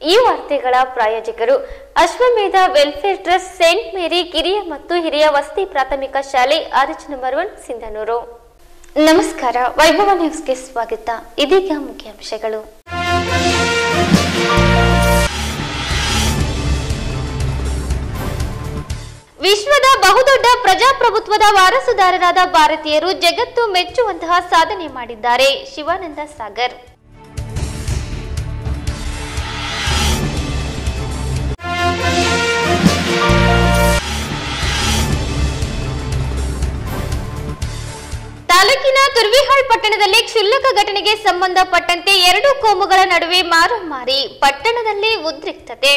ಈ ವಾರ್ತೆಗಳ ಪ್ರಾಯೋಜಕರು ಅಶ್ವಮೇಧ ವೆಲ್ಫೇರ್ ಟ್ರಸ್ಟ್ ಸೇಂಟ್ ಮೇರಿ ಕಿರಿಯ ಮತ್ತು ಹಿರಿಯ ವಸತಿ ಪ್ರಾಥಮಿಕ ಶಾಲೆ ಆರ್ಚ್ ನಂಬರ್ ಒನ್ ಸಿಂಧನೂರು ನಮಸ್ಕಾರ ವೈಭವ ನ್ಯೂಸ್ಗೆ ಸ್ವಾಗತ ಇದೀಗ ಮುಖ್ಯಾಂಶಗಳು ವಿಶ್ವದ ಬಹುದೊಡ್ಡ ಪ್ರಜಾಪ್ರಭುತ್ವದ ವಾರಸುದಾರರಾದ ಭಾರತೀಯರು ಜಗತ್ತು ಮೆಚ್ಚುವಂತಹ ಸಾಧನೆ ಮಾಡಿದ್ದಾರೆ ಶಿವಾನಂದ ಸಾಗರ್ ತಾಲೂಕಿನ ತುರ್ವಿಹಾಳ್ ಪಟ್ಟಣದಲ್ಲಿ ಕ್ಷುಲ್ಲಕ ಘಟನೆಗೆ ಸಂಬಂಧಪಟ್ಟಂತೆ ಎರಡು ಕೋಮುಗಳ ನಡುವೆ ಮಾರಾಮಾರಿ ಪಟ್ಟಣದಲ್ಲಿ ಉದ್ರಿಕ್ತತೆ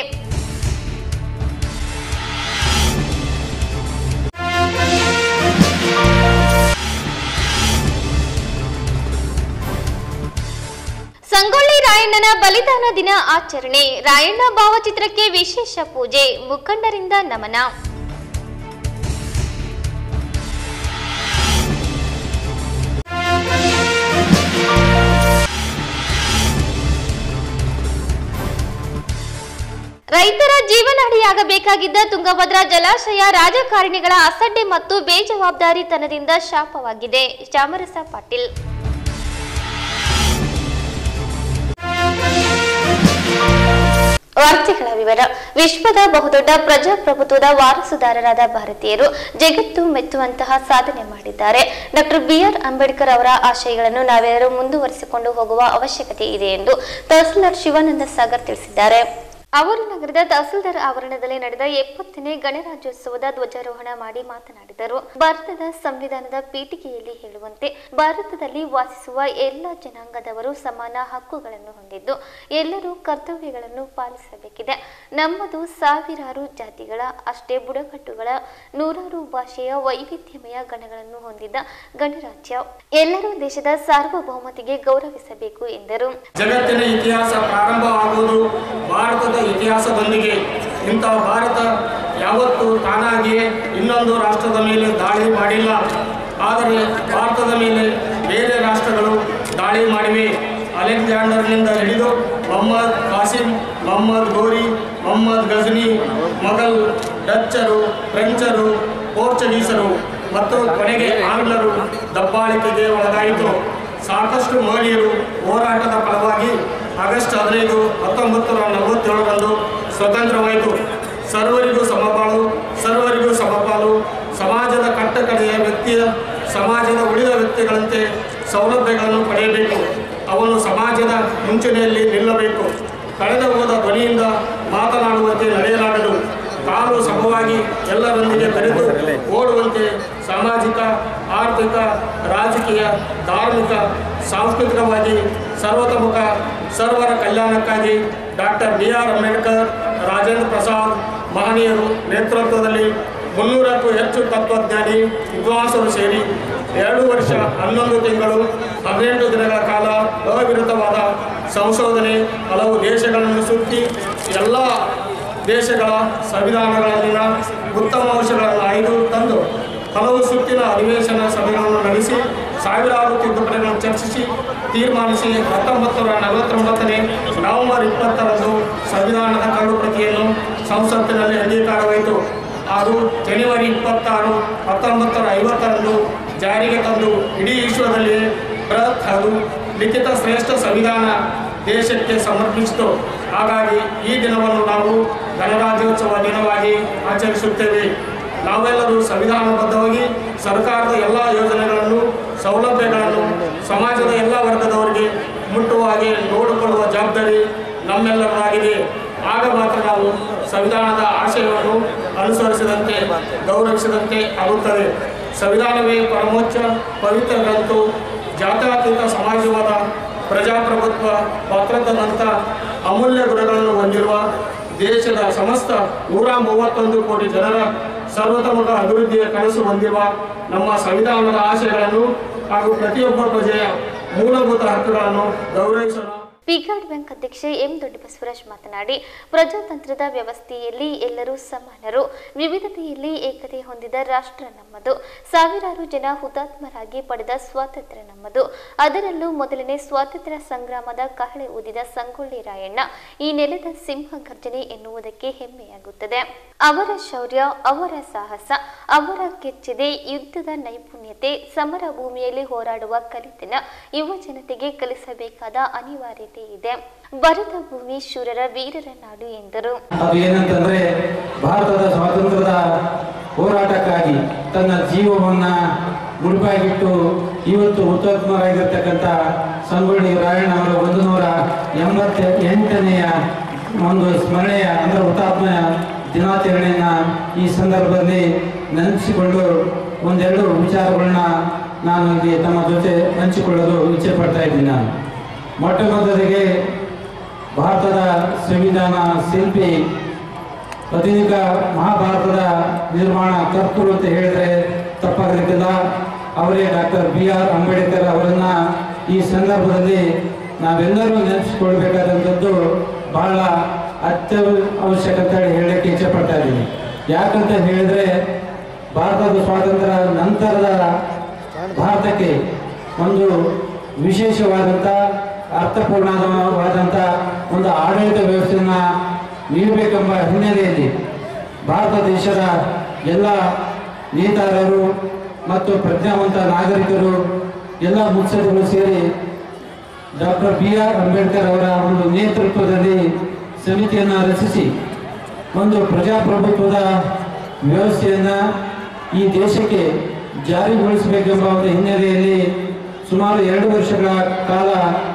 ಸಂಗೊಳ್ಳಿ ರಾಯಣ್ಣನ ಬಲಿದಾನ ದಿನ ಆಚರಣೆ ರಾಯಣ್ಣ ಭಾವಚಿತ್ರಕ್ಕೆ ವಿಶೇಷ ಪೂಜೆ ಮುಖಂಡರಿಂದ ನಮನ ರೈತರ ಜೀವನಾಡಿಯಾಗಬೇಕಾಗಿದ್ದ ತುಂಗಭದ್ರಾ ಜಲಾಶಯ ರಾಜಕಾರಣಿಗಳ ಅಸಡ್ಡೆ ಮತ್ತು ಬೇಜವಾಬ್ದಾರಿತನದಿಂದ ಶಾಪವಾಗಿದೆ ಚಾಮರಸ ಪಾಟೀಲ್ ವಾರ್ತೆಗಳ ವಿವರ ವಿಶ್ವದ ಬಹುದೊಡ್ಡ ಪ್ರಜಾಪ್ರಭುತ್ವದ ವಾರಸುದಾರರಾದ ಭಾರತೀಯರು ಜಗತ್ತು ಮೆಚ್ಚುವಂತಹ ಸಾಧನೆ ಮಾಡಿದ್ದಾರೆ ಡಾಕ್ಟರ್ ಬಿಆರ್ ಅಂಬೇಡ್ಕರ್ ಅವರ ಆಶಯಗಳನ್ನು ನಾವೆಲ್ಲರೂ ಮುಂದುವರಿಸಿಕೊಂಡು ಹೋಗುವ ಅವಶ್ಯಕತೆ ಇದೆ ಎಂದು ತಹಸೀಲ್ದಾರ್ ಶಿವಾನಂದ ಸಾಗರ್ ತಿಳಿಸಿದ್ದಾರೆ ಅವರು ನಗರದ ತಹಸೀಲ್ದಾರ್ ಆವರಣದಲ್ಲಿ ನಡೆದ ಎಪ್ಪತ್ತನೇ ಗಣರಾಜ್ಯೋತ್ಸವದ ಧ್ವಜಾರೋಹಣ ಮಾಡಿ ಮಾತನಾಡಿದರು ಭಾರತದ ಸಂವಿಧಾನದ ಪೀಠಿಕೆಯಲ್ಲಿ ಹೇಳುವಂತೆ ಭಾರತದಲ್ಲಿ ವಾಸಿಸುವ ಎಲ್ಲ ಜನಾಂಗದವರು ಸಮಾನ ಹಕ್ಕುಗಳನ್ನು ಹೊಂದಿದ್ದು ಎಲ್ಲರೂ ಕರ್ತವ್ಯಗಳನ್ನು ಪಾಲಿಸಬೇಕಿದೆ ನಮ್ಮದು ಸಾವಿರಾರು ಜಾತಿಗಳ ಅಷ್ಟೇ ಬುಡಕಟ್ಟುಗಳ ನೂರಾರು ಭಾಷೆಯ ವೈವಿಧ್ಯಮಯ ಗಣಗಳನ್ನು ಹೊಂದಿದ ಗಣರಾಜ್ಯ ಎಲ್ಲರೂ ದೇಶದ ಸಾರ್ವಭೌಮತೆಗೆ ಗೌರವಿಸಬೇಕು ಎಂದರು ಜಗತ್ತಿನ ಇತಿಹಾಸ ಪ್ರಾರಂಭವಾಗುವುದು ಭಾರತದ ಇತಿಹಾಸದೊಂದಿಗೆ ಇಂತಹ ಭಾರತ ಯಾವತ್ತೂ ತಾನಾಗಿಯೇ ಇನ್ನೊಂದು ರಾಷ್ಟ್ರದ ಮೇಲೆ ದಾಳಿ ಮಾಡಿಲ್ಲ ಆದರೆ ಭಾರತದ ಮೇಲೆ ಬೇರೆ ರಾಷ್ಟ್ರಗಳು ದಾಳಿ ಮಾಡಿವೆ ಅಲೆಕ್ಸಾಂಡರ್ನಿಂದ ಹಿಡಿದು ಮೊಹಮ್ಮದ್ ಕಾಸಿಂ ಮೊಹಮ್ಮದ್ ಗೋರಿ ಮೊಹಮ್ಮದ್ ಗಜ್ನಿ ಮೊಘಲ್ ಡಚ್ಚರು ಫ್ರೆಂಚರು ಪೋರ್ಚುಗೀಸರು ಮತ್ತು ಕೊನೆಗೆ ಆಂಗ್ಲರು ದಬ್ಬಾಳಿಕೆಗೆ ಒಳಗಾಯಿತು ಸಾಕಷ್ಟು ಮಹಿಳೆಯರು ಹೋರಾಟದ ಫಲವಾಗಿ ಆಗಸ್ಟ್ ಹದಿನೈದು ಹತ್ತೊಂಬತ್ತು ನೂರ ನಲವತ್ತೇಳರಂದು ಸ್ವತಂತ್ರವಾಯಿತು ಸರ್ವರಿಗೂ ಸಮಪಾಲು ಸರ್ವರಿಗೂ ಸಮಪಾಲು ಸಮಾಜದ ಕಟ್ಟಕಡೆಯ ವ್ಯಕ್ತಿಯ ಸಮಾಜದ ಉಳಿದ ವ್ಯಕ್ತಿಗಳಂತೆ ಸೌಲಭ್ಯಗಳನ್ನು ಪಡೆಯಬೇಕು ಅವನು ಸಮಾಜದ ಮುಂಚೂಣಿಯಲ್ಲಿ ನಿಲ್ಲಬೇಕು ಕಳೆದ ಹೋದ ಧ್ವನಿಯಿಂದ ಮಾತನಾಡುವಂತೆ ನಡೆಯಲಾಗದು ಕಾಲು ಸಮವಾಗಿ ಎಲ್ಲರೊಂದಿಗೆ ಬೆರೆತು ಓಡುವಂತೆ ಸಾಮಾಜಿಕ ಆರ್ಥಿಕ ರಾಜಕೀಯ ಧಾರ್ಮಿಕ ಸಾಂಸ್ಕೃತಿಕವಾಗಿ ಸರ್ವತೋಮುಖ ಸರ್ವರ ಕಲ್ಯಾಣಕ್ಕಾಗಿ doctor B R Ambedkar Rajendra Prasad ಮಹನೀಯರು ನೇತೃತ್ವದಲ್ಲಿ ಮುನ್ನೂರಕ್ಕೂ ಹೆಚ್ಚು ತತ್ವಜ್ಞಾನಿ ವಿದ್ವಾಂಸರು ಸೇರಿ ಎರಡು ವರ್ಷ ಹನ್ನೊಂದು ತಿಂಗಳು ಹದಿನೆಂಟು ದಿನಗಳ ಕಾಲ ಅವಿರತವಾದ ಸಂಶೋಧನೆ ಹಲವು ದೇಶಗಳನ್ನು ಸುತ್ತಿ ಎಲ್ಲ ದೇಶಗಳ ಸಂವಿಧಾನಗಳಲ್ಲಿನ ಉತ್ತಮ ಅಂಶಗಳನ್ನು ಆಯ್ದು ತಂದು ಹಲವು ಸುತ್ತಿನ ಅಧಿವೇಶನ ಸಭೆಗಳನ್ನು ನಡೆಸಿ ಸಾವಿರಾರು ತಿದ್ದುಪಡಿಗಳನ್ನು ಚರ್ಚಿಸಿ ತೀರ್ಮಾನಿಸಿ ಹತ್ತೊಂಬತ್ತು ನೂರ ನಲವತ್ತೊಂಬತ್ತನೇ ನವೆಂಬರ್ ಇಪ್ಪತ್ತರಂದು ಸಂವಿಧಾನದ ಕರಡು ಪ್ರತಿಯನ್ನು ಸಂಸತ್ತಿನಲ್ಲಿ ಅಂಗೀಕಾರವಾಯಿತು ಅದು ಜನವರಿ ಇಪ್ಪತ್ತಾರು ಹತ್ತೊಂಬತ್ತು ನೂರ ಐವತ್ತರಂದು ಜಾರಿಗೆ ತಂದು ಇಡೀ ವಿಶ್ವದಲ್ಲಿ ಬೃಹತ್ ಹಾಗೂ ಲಿಖಿತ ಶ್ರೇಷ್ಠ ಸಂವಿಧಾನ ದೇಶಕ್ಕೆ ಸಮರ್ಪಿಸಿತು ಹಾಗಾಗಿ ಈ ದಿನವನ್ನು ನಾವು ಗಣರಾಜ್ಯೋತ್ಸವ ದಿನವಾಗಿ ಆಚರಿಸುತ್ತೇವೆ ನಾವೆಲ್ಲರೂ ಸಂವಿಧಾನಬದ್ಧವಾಗಿ ಸರ್ಕಾರದ ಎಲ್ಲ ಯೋಜನೆಗಳನ್ನು ಸೌಲಭ್ಯಗಳನ್ನು ಸಮಾಜದ ಎಲ್ಲ ವರ್ಗದವರಿಗೆ ಮುಟ್ಟುವ ಹಾಗೆ ನೋಡಿಕೊಳ್ಳುವ ಜವಾಬ್ದಾರಿ ನಮ್ಮೆಲ್ಲರದಾಗಿದೆ ಆಗ ಮಾತ್ರ ನಾವು ಸಂವಿಧಾನದ ಆಶಯವನ್ನು ಅನುಸರಿಸಿದಂತೆ ಗೌರವಿಸಿದಂತೆ ಆಗುತ್ತದೆ ಸಂವಿಧಾನವೇ ಪರಮೋಚ್ಚ ಪವಿತ್ರ ಗ್ರಂಥು ಜಾತ್ಯತೀತ ಸಮಾಜವಾದ ಪ್ರಜಾಪ್ರಭುತ್ವ ಭದ್ರತದಂಥ ಅಮೂಲ್ಯ ಗುಣಗಳನ್ನು ಹೊಂದಿರುವ ದೇಶದ ಸಮಸ್ತ ನೂರ ಮೂವತ್ತೊಂದು ಕೋಟಿ ಜನರ ಸರ್ವತೋಮುಖ ಅಭಿವೃದ್ಧಿಯ ಕನಸು ಹೊಂದಿರುವ ನಮ್ಮ ಸಂವಿಧಾನದ ಆಶಯಗಳನ್ನು ಹಾಗೂ ಪ್ರತಿಯೊಬ್ಬ ಪ್ರಜೆಯ ಮೂಲಭೂತ ಹಕ್ಕುಗಳನ್ನು ಗೌರವಿಸಲು ಪಿಗಾರ್ಡ್ ಬ್ಯಾಂಕ್ ಅಧ್ಯಕ್ಷೆ ಎಂ ದೊಡ್ಡ ಬಸವರಾಜ್ ಮಾತನಾಡಿ ಪ್ರಜಾತಂತ್ರದ ವ್ಯವಸ್ಥೆಯಲ್ಲಿ ಎಲ್ಲರೂ ಸಮಾನರು ವಿವಿಧತೆಯಲ್ಲಿ ಏಕತೆ ಹೊಂದಿದ ರಾಷ್ಟ್ರ ನಮ್ಮದು ಸಾವಿರಾರು ಜನ ಹುತಾತ್ಮರಾಗಿ ಪಡೆದ ಸ್ವಾತಂತ್ರ್ಯ ನಮ್ಮದು ಅದರಲ್ಲೂ ಮೊದಲನೇ ಸ್ವಾತಂತ್ರ್ಯ ಸಂಗ್ರಾಮದ ಕಹಳೆ ಊದಿದ ಸಂಗೊಳ್ಳಿ ರಾಯಣ್ಣ ಈ ನೆಲದ ಸಿಂಹ ಗರ್ಜನೆ ಎನ್ನುವುದಕ್ಕೆ ಹೆಮ್ಮೆಯಾಗುತ್ತದೆ ಅವರ ಶೌರ್ಯ ಅವರ ಸಾಹಸ ಅವರ ಕೆಚ್ಚೆದೆ ಯುದ್ಧದ ನೈಪುಣ್ಯತೆ ಸಮರ ಭೂಮಿಯಲ್ಲಿ ಹೋರಾಡುವ ಕಲಿತನ ಯುವ ಜನತೆಗೆ ಕಲಿಸಬೇಕಾದ ಅನಿವಾರ್ಯತೆ ಇದೆ ಭರತ ಭೂಮಿ ಶೂರರ ವೀರರ ನಾಡು ಎಂದರು ಅದು ಏನಂತಂದ್ರೆ ಭಾರತದ ಸ್ವಾತಂತ್ರ್ಯದ ಹೋರಾಟಕ್ಕಾಗಿ ತನ್ನ ಜೀವವನ್ನ ಮುಡುಪಾಗಿಟ್ಟು ಇವತ್ತು ಹುತಾತ್ಮರಾಗಿರ್ತಕ್ಕಂಥ ಸಂಗೊಳ್ಳಿ ರಾಯಣ್ಣ ಅವರ ಒಂದು ನೂರ ಎಂಬತ್ತ ಎಂಟನೆಯ ಒಂದು ಸ್ಮರಣೆಯ ಅಂದ್ರೆ ಹುತಾತ್ಮ ದಿನಾಚರಣೆಯನ್ನ ಈ ಸಂದರ್ಭದಲ್ಲಿ ನೆನಪಿಸಿಕೊಂಡು ಒಂದೆರಡು ವಿಚಾರಗಳನ್ನ ನಾನು ಇಲ್ಲಿ ತಮ್ಮ ಜೊತೆ ಹಂಚಿಕೊಳ್ಳಲು ಇಚ್ಛೆ ಪಡ್ತಾ ಇದ್ದೀನಿ ನಾನು ಮೊಟ್ಟ ಮೊದಲಿಗೆ ಭಾರತದ ಸಂವಿಧಾನ ಶಿಲ್ಪಿ ಆಧುನಿಕ ಮಹಾಭಾರತದ ನಿರ್ಮಾಣ ಕರ್ತರು ಅಂತ ಹೇಳಿದ್ರೆ ತಪ್ಪಾಗಲಿಕ್ಕಿಲ್ಲ ಅವರೇ ಡಾಕ್ಟರ್ ಬಿ ಆರ್ ಅಂಬೇಡ್ಕರ್ ಅವರನ್ನ ಈ ಸಂದರ್ಭದಲ್ಲಿ ನಾವೆಲ್ಲರೂ ನೆನೆಸಿಕೊಳ್ಬೇಕಾದಂಥದ್ದು ಬಹಳ ಅತ್ಯ ಅವಶ್ಯಕ ಅಂತ ಹೇಳಿ ಹೇಳಕ್ಕೆ ಇಚ್ಛೆ ಪಡ್ತಾ ಇದ್ದೀನಿ ಯಾಕಂತ ಹೇಳಿದ್ರೆ ಭಾರತದ ಸ್ವಾತಂತ್ರ್ಯ ನಂತರದ ಭಾರತಕ್ಕೆ ಒಂದು ವಿಶೇಷವಾದಂಥ ಅರ್ಥಪೂರ್ಣವಾದಂಥ ಒಂದು ಆಡಳಿತ ವ್ಯವಸ್ಥೆಯನ್ನು ನೀಡಬೇಕೆಂಬ ಹಿನ್ನೆಲೆಯಲ್ಲಿ ಭಾರತ ದೇಶದ ಎಲ್ಲ ನೇತಾರರು ಮತ್ತು ಪ್ರಜ್ಞಾವಂತ ನಾಗರಿಕರು ಎಲ್ಲ ಮುತ್ಸದಿಗಳು ಸೇರಿ ಡಾಕ್ಟರ್ ಬಿ ಆರ್ ಅಂಬೇಡ್ಕರ್ ಅವರ ಒಂದು ನೇತೃತ್ವದಲ್ಲಿ ಸಮಿತಿಯನ್ನು ರಚಿಸಿ ಒಂದು ಪ್ರಜಾಪ್ರಭುತ್ವದ ವ್ಯವಸ್ಥೆಯನ್ನು ಈ ದೇಶಕ್ಕೆ ಜಾರಿಗೊಳಿಸಬೇಕೆಂಬ ಒಂದು ಹಿನ್ನೆಲೆಯಲ್ಲಿ ಸುಮಾರು ಎರಡು ವರ್ಷಗಳ ಕಾಲ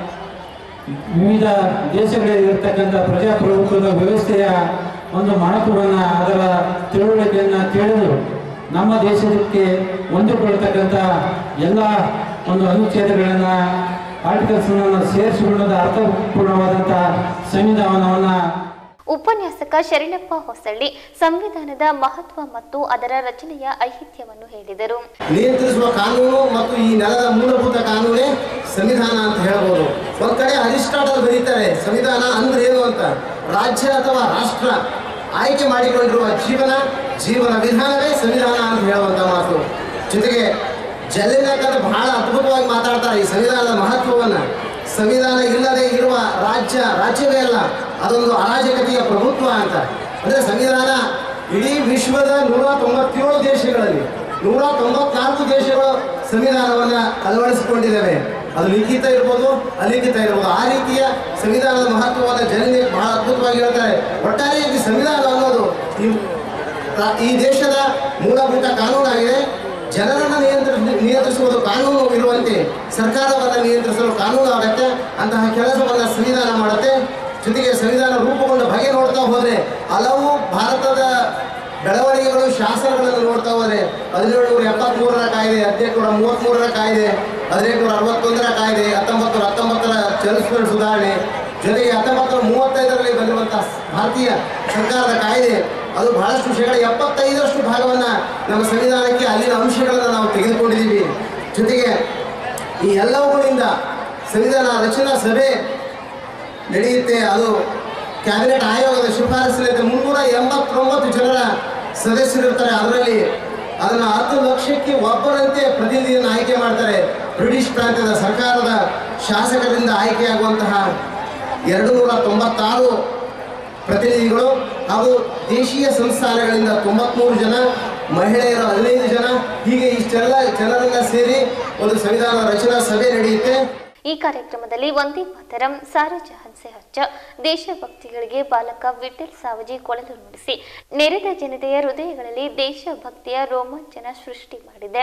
ವಿವಿಧ ದೇಶಗಳಲ್ಲಿರ್ತಕ್ಕಂಥ ಪ್ರಜಾಪ್ರಭುತ್ವದ ವ್ಯವಸ್ಥೆಯ ಒಂದು ಮಹತ್ವವನ್ನು ಅದರ ತಿಳುವಳಿಕೆಯನ್ನು ತಿಳಿದು ನಮ್ಮ ದೇಶಕ್ಕೆ ಹೊಂದಿಕೊಳ್ತಕ್ಕಂಥ ಎಲ್ಲ ಒಂದು ಅನುಚ್ಛೇದಗಳನ್ನು ಆರ್ಟಿಕಲ್ಸ್ಗಳನ್ನು ಸೇರಿಸಿಕೊಳ್ಳದ ಅರ್ಥಪೂರ್ಣವಾದಂಥ ಸಂವಿಧಾನವನ್ನು ಉಪನ್ಯಾಸಕ ಶರಣಪ್ಪ ಹೊಸಳ್ಳಿ ಸಂವಿಧಾನದ ಮಹತ್ವ ಮತ್ತು ಅದರ ರಚನೆಯ ಐಹಿತ್ಯವನ್ನು ಹೇಳಿದರು ನಿಯಂತ್ರಿಸುವ ಕಾನೂನು ಮತ್ತು ಈ ನೆಲದ ಮೂಲಭೂತ ಕಾನೂನೇ ಸಂವಿಧಾನ ಅಂತ ಹೇಳ್ಬೋದು ಒಂದ್ ಕಡೆ ಅರಿಸ್ಟಾಟಲ್ ಬರೀತಾರೆ ಸಂವಿಧಾನ ಅಂದ್ರೆ ಏನು ಅಂತ ರಾಜ್ಯ ಅಥವಾ ರಾಷ್ಟ್ರ ಆಯ್ಕೆ ಮಾಡಿಕೊಂಡಿರುವ ಜೀವನ ಜೀವನ ವಿಧಾನವೇ ಸಂವಿಧಾನ ಅಂತ ಹೇಳುವಂತ ಮಾತು ಜೊತೆಗೆ ಜಲ್ಲಿನಕರ್ ಬಹಳ ಅದ್ಭುತವಾಗಿ ಮಾತಾಡ್ತಾರೆ ಈ ಸಂವಿಧಾನದ ಮಹತ್ವವನ್ನ ಸಂವಿಧಾನ ಇಲ್ಲದೆ ಇರುವ ರಾಜ್ಯ ರಾಜ್ಯವೇ ಅಲ್ಲ ಅದೊಂದು ಅರಾಜಕತೆಯ ಪ್ರಭುತ್ವ ಅಂತ ಅಂದ್ರೆ ಸಂವಿಧಾನ ಇಡೀ ವಿಶ್ವದ ನೂರ ತೊಂಬತ್ತೇಳು ದೇಶಗಳಲ್ಲಿ ನೂರ ತೊಂಬತ್ನಾಲ್ಕು ದೇಶಗಳು ಸಂವಿಧಾನವನ್ನ ಅಳವಡಿಸಿಕೊಂಡಿದ್ದಾವೆ ಅದು ಲಿಖಿತ ಇರ್ಬೋದು ಅಲಿಖಿತ ಇರ್ಬೋದು ಆ ರೀತಿಯ ಸಂವಿಧಾನದ ಮಹತ್ವವನ್ನು ಜನರಿಗೆ ಬಹಳ ಅದ್ಭುತವಾಗಿ ಹೇಳ್ತಾರೆ ಒಟ್ಟಾರೆಯಾಗಿ ಸಂವಿಧಾನ ಅನ್ನೋದು ಈ ರಾ- ಈ ದೇಶದ ಮೂಲಭೂತ ಕಾನೂನಾಗಿದೆ ಜನರನ್ನು ನಿಯಂತ್ರಿಸ ನಿಯಂತ್ರಿಸುವುದು ಕಾನೂನು ಇರುವಂತೆ ಸರ್ಕಾರವನ್ನು ನಿಯಂತ್ರಿಸಲು ಕಾನೂನು ಆಗತ್ತೆ ಅಂತಹ ಕೆಲಸವನ್ನು ಸಂವಿಧಾನ ಮಾಡುತ್ತೆ ಜೊತೆಗೆ ಸಂವಿಧಾನ ರೂಪುಗೊಂಡ ಬಗೆ ನೋಡ್ತಾ ಹೋದ್ರೆ ಹಲವು ಭಾರತದ ಬೆಳವಣಿಗೆಗಳು ಶಾಸನಗಳನ್ನು ನೋಡ್ತಾ ಹೋದ್ರೆ ಹದಿನೇಳು ನೂರ ಎಪ್ಪತ್ಮೂರರ ಕಾಯ್ದೆ ಹದಿನೆಂಟು ನೂರ ಮೂವತ್ತ್ಮೂರರ ಕಾಯ್ದೆ ಹದಿನೆಂಟು ನೂರ ಅರವತ್ತೊಂದರ ಕಾಯ್ದೆ ಹತ್ತೊಂಬತ್ತು ನೂರ ಹತ್ತೊಂಬತ್ತರ ಚಲಸ್ಪರ್ ಸುಧಾರಣೆ ಜೊತೆಗೆ ಹತ್ತೊಂಬತ್ತು ನೂರ ಮೂವತ್ತೈದರಲ್ಲಿ ಬಂದಿರುವಂತಹ ಭಾರತೀಯ ಸರ್ಕಾರದ ಕಾಯ್ದೆ ಅದು ಬಹಳಷ್ಟು ಶೇಕಡ ಎಪ್ಪತ್ತೈದರಷ್ಟು ಭಾಗವನ್ನ ನಮ್ಮ ಸಂವಿಧಾನಕ್ಕೆ ಅಲ್ಲಿನ ಅಂಶಗಳನ್ನು ನಾವು ತೆಗೆದುಕೊಂಡಿದ್ದೀವಿ ಜೊತೆಗೆ ಈ ಎಲ್ಲವುಗಳಿಂದ ಸಂವಿಧಾನ ರಚನಾ ಸಭೆ ನಡೆಯುತ್ತೆ ಅದು ಕ್ಯಾಬಿನೆಟ್ ಆಯೋಗದ ಶಿಫಾರಸಿನಂತೆ ಮುನ್ನೂರ ಎಂಬತ್ತೊಂಬತ್ತು ಜನರ ಸದಸ್ಯರಿರ್ತಾರೆ ಅದರಲ್ಲಿ ಅದನ್ನ ಹತ್ತು ಲಕ್ಷಕ್ಕೆ ಒಬ್ಬರಂತೆ ಪ್ರತಿನಿಧಿಯನ್ನು ಆಯ್ಕೆ ಮಾಡ್ತಾರೆ ಬ್ರಿಟಿಷ್ ಪ್ರಾಂತ್ಯದ ಸರ್ಕಾರದ ಶಾಸಕರಿಂದ ಆಯ್ಕೆಯಾಗುವಂತಹ ಎರಡು ನೂರ ತೊಂಬತ್ತಾರು ಪ್ರತಿನಿಧಿಗಳು ಹಾಗೂ ದೇಶೀಯ ಸಂಸ್ಥಾನಗಳಿಂದ ತೊಂಬತ್ಮೂರು ಜನ ಮಹಿಳೆಯರು ಹದಿನೈದು ಜನ ಹೀಗೆ ಇಷ್ಟೆಲ್ಲ ಜನರನ್ನ ಸೇರಿ ಒಂದು ಸಂವಿಧಾನ ರಚನಾ ಸಭೆ ನಡೆಯುತ್ತೆ ಈ ಕಾರ್ಯಕ್ರಮದಲ್ಲಿ ವಂದೇ ಮಾತರಂ ಸಾರಜ ಹಂಸೆ ಹಚ್ಚ ದೇಶಭಕ್ತಿಗಳಿಗೆ ಬಾಲಕ ವಿಠಲ್ ಸಾವಜಿ ಕೊಳಲು ನುಡಿಸಿ ನೆರೆದ ಜನತೆಯ ಹೃದಯಗಳಲ್ಲಿ ದೇಶಭಕ್ತಿಯ ರೋಮಾಂಚನ ಸೃಷ್ಟಿ ಮಾಡಿದೆ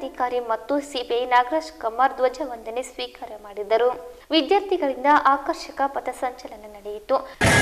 ಜಿಲ್ಲಾಧಿಕಾರಿ ಮತ್ತು ಸಿಪಿಐ ನಾಗರಾಜ್ ಕಮಾರ್ ಧ್ವಜ ವಂದನೆ ಸ್ವೀಕಾರ ಮಾಡಿದರು ವಿದ್ಯಾರ್ಥಿಗಳಿಂದ ಆಕರ್ಷಕ ಪಥಸಂಚಲನ ನಡೆಯಿತು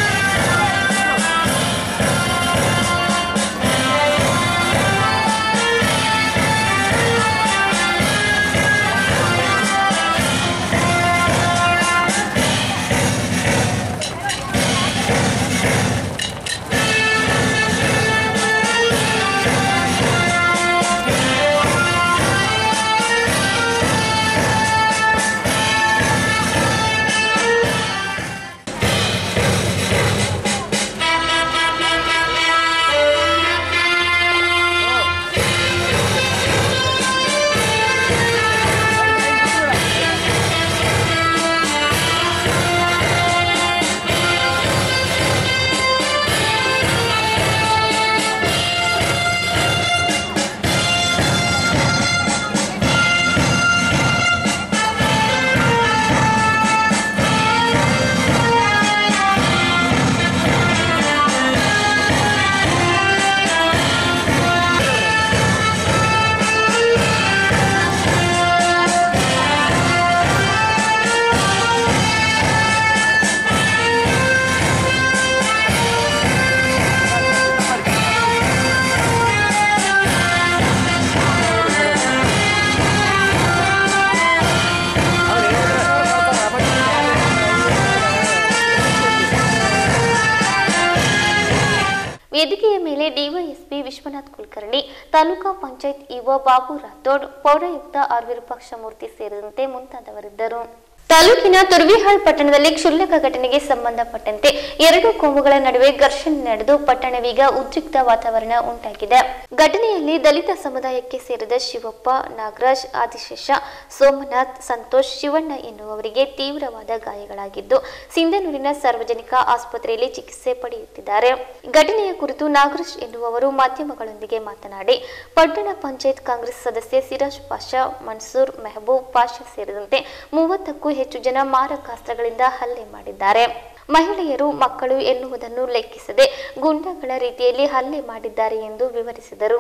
ವೇದಿಕೆಯ ಮೇಲೆ ಡಿವೈಎಸ್ಪಿ ವಿಶ್ವನಾಥ್ ಕುಲಕರ್ಣಿ ತಾಲೂಕಾ ಪಂಚಾಯತ್ ಇಒ ಬಾಬು ರಾಥೋಡ್ ಪೌರಾಯುಕ್ತ ಆರ್ ವಿರೂಪಾಕ್ಷಮೂರ್ತಿ ಸೇರಿದಂತೆ ಮುಂತಾದವರಿದ್ದರು ತಾಲೂಕಿನ ತುರ್ವಿಹಾಳ್ ಪಟ್ಟಣದಲ್ಲಿ ಕ್ಷುಲ್ಲಕ ಘಟನೆಗೆ ಸಂಬಂಧಪಟ್ಟಂತೆ ಎರಡು ಕೋಮುಗಳ ನಡುವೆ ಘರ್ಷಣೆ ನಡೆದು ಪಟ್ಟಣವೀಗ ಉದ್ರಿಕ್ತ ವಾತಾವರಣ ಉಂಟಾಗಿದೆ ಘಟನೆಯಲ್ಲಿ ದಲಿತ ಸಮುದಾಯಕ್ಕೆ ಸೇರಿದ ಶಿವಪ್ಪ ನಾಗರಾಜ್ ಆದಿಶೇಷ ಸೋಮನಾಥ್ ಸಂತೋಷ್ ಶಿವಣ್ಣ ಎನ್ನುವವರಿಗೆ ತೀವ್ರವಾದ ಗಾಯಗಳಾಗಿದ್ದು ಸಿಂಧನೂರಿನ ಸಾರ್ವಜನಿಕ ಆಸ್ಪತ್ರೆಯಲ್ಲಿ ಚಿಕಿತ್ಸೆ ಪಡೆಯುತ್ತಿದ್ದಾರೆ ಘಟನೆಯ ಕುರಿತು ನಾಗರಾಜ್ ಎನ್ನುವವರು ಮಾಧ್ಯಮಗಳೊಂದಿಗೆ ಮಾತನಾಡಿ ಪಟ್ಟಣ ಪಂಚಾಯತ್ ಕಾಂಗ್ರೆಸ್ ಸದಸ್ಯ ಸಿರಾಜ್ ಪಾಷಾ ಮನ್ಸೂರ್ ಮೆಹಬೂಬ್ ಪಾಷಾ ಸೇರಿದಂತೆ ಮೂವತ್ತಕ್ಕೂ ಹೆಚ್ಚು ಜನ ಮಾರಕಾಸ್ತ್ರಗಳಿಂದ ಹಲ್ಲೆ ಮಾಡಿದ್ದಾರೆ ಮಹಿಳೆಯರು ಮಕ್ಕಳು ಎನ್ನುವುದನ್ನು ಲೆಕ್ಕಿಸದೆ ಗುಂಡಗಳ ರೀತಿಯಲ್ಲಿ ಹಲ್ಲೆ ಮಾಡಿದ್ದಾರೆ ಎಂದು ವಿವರಿಸಿದರು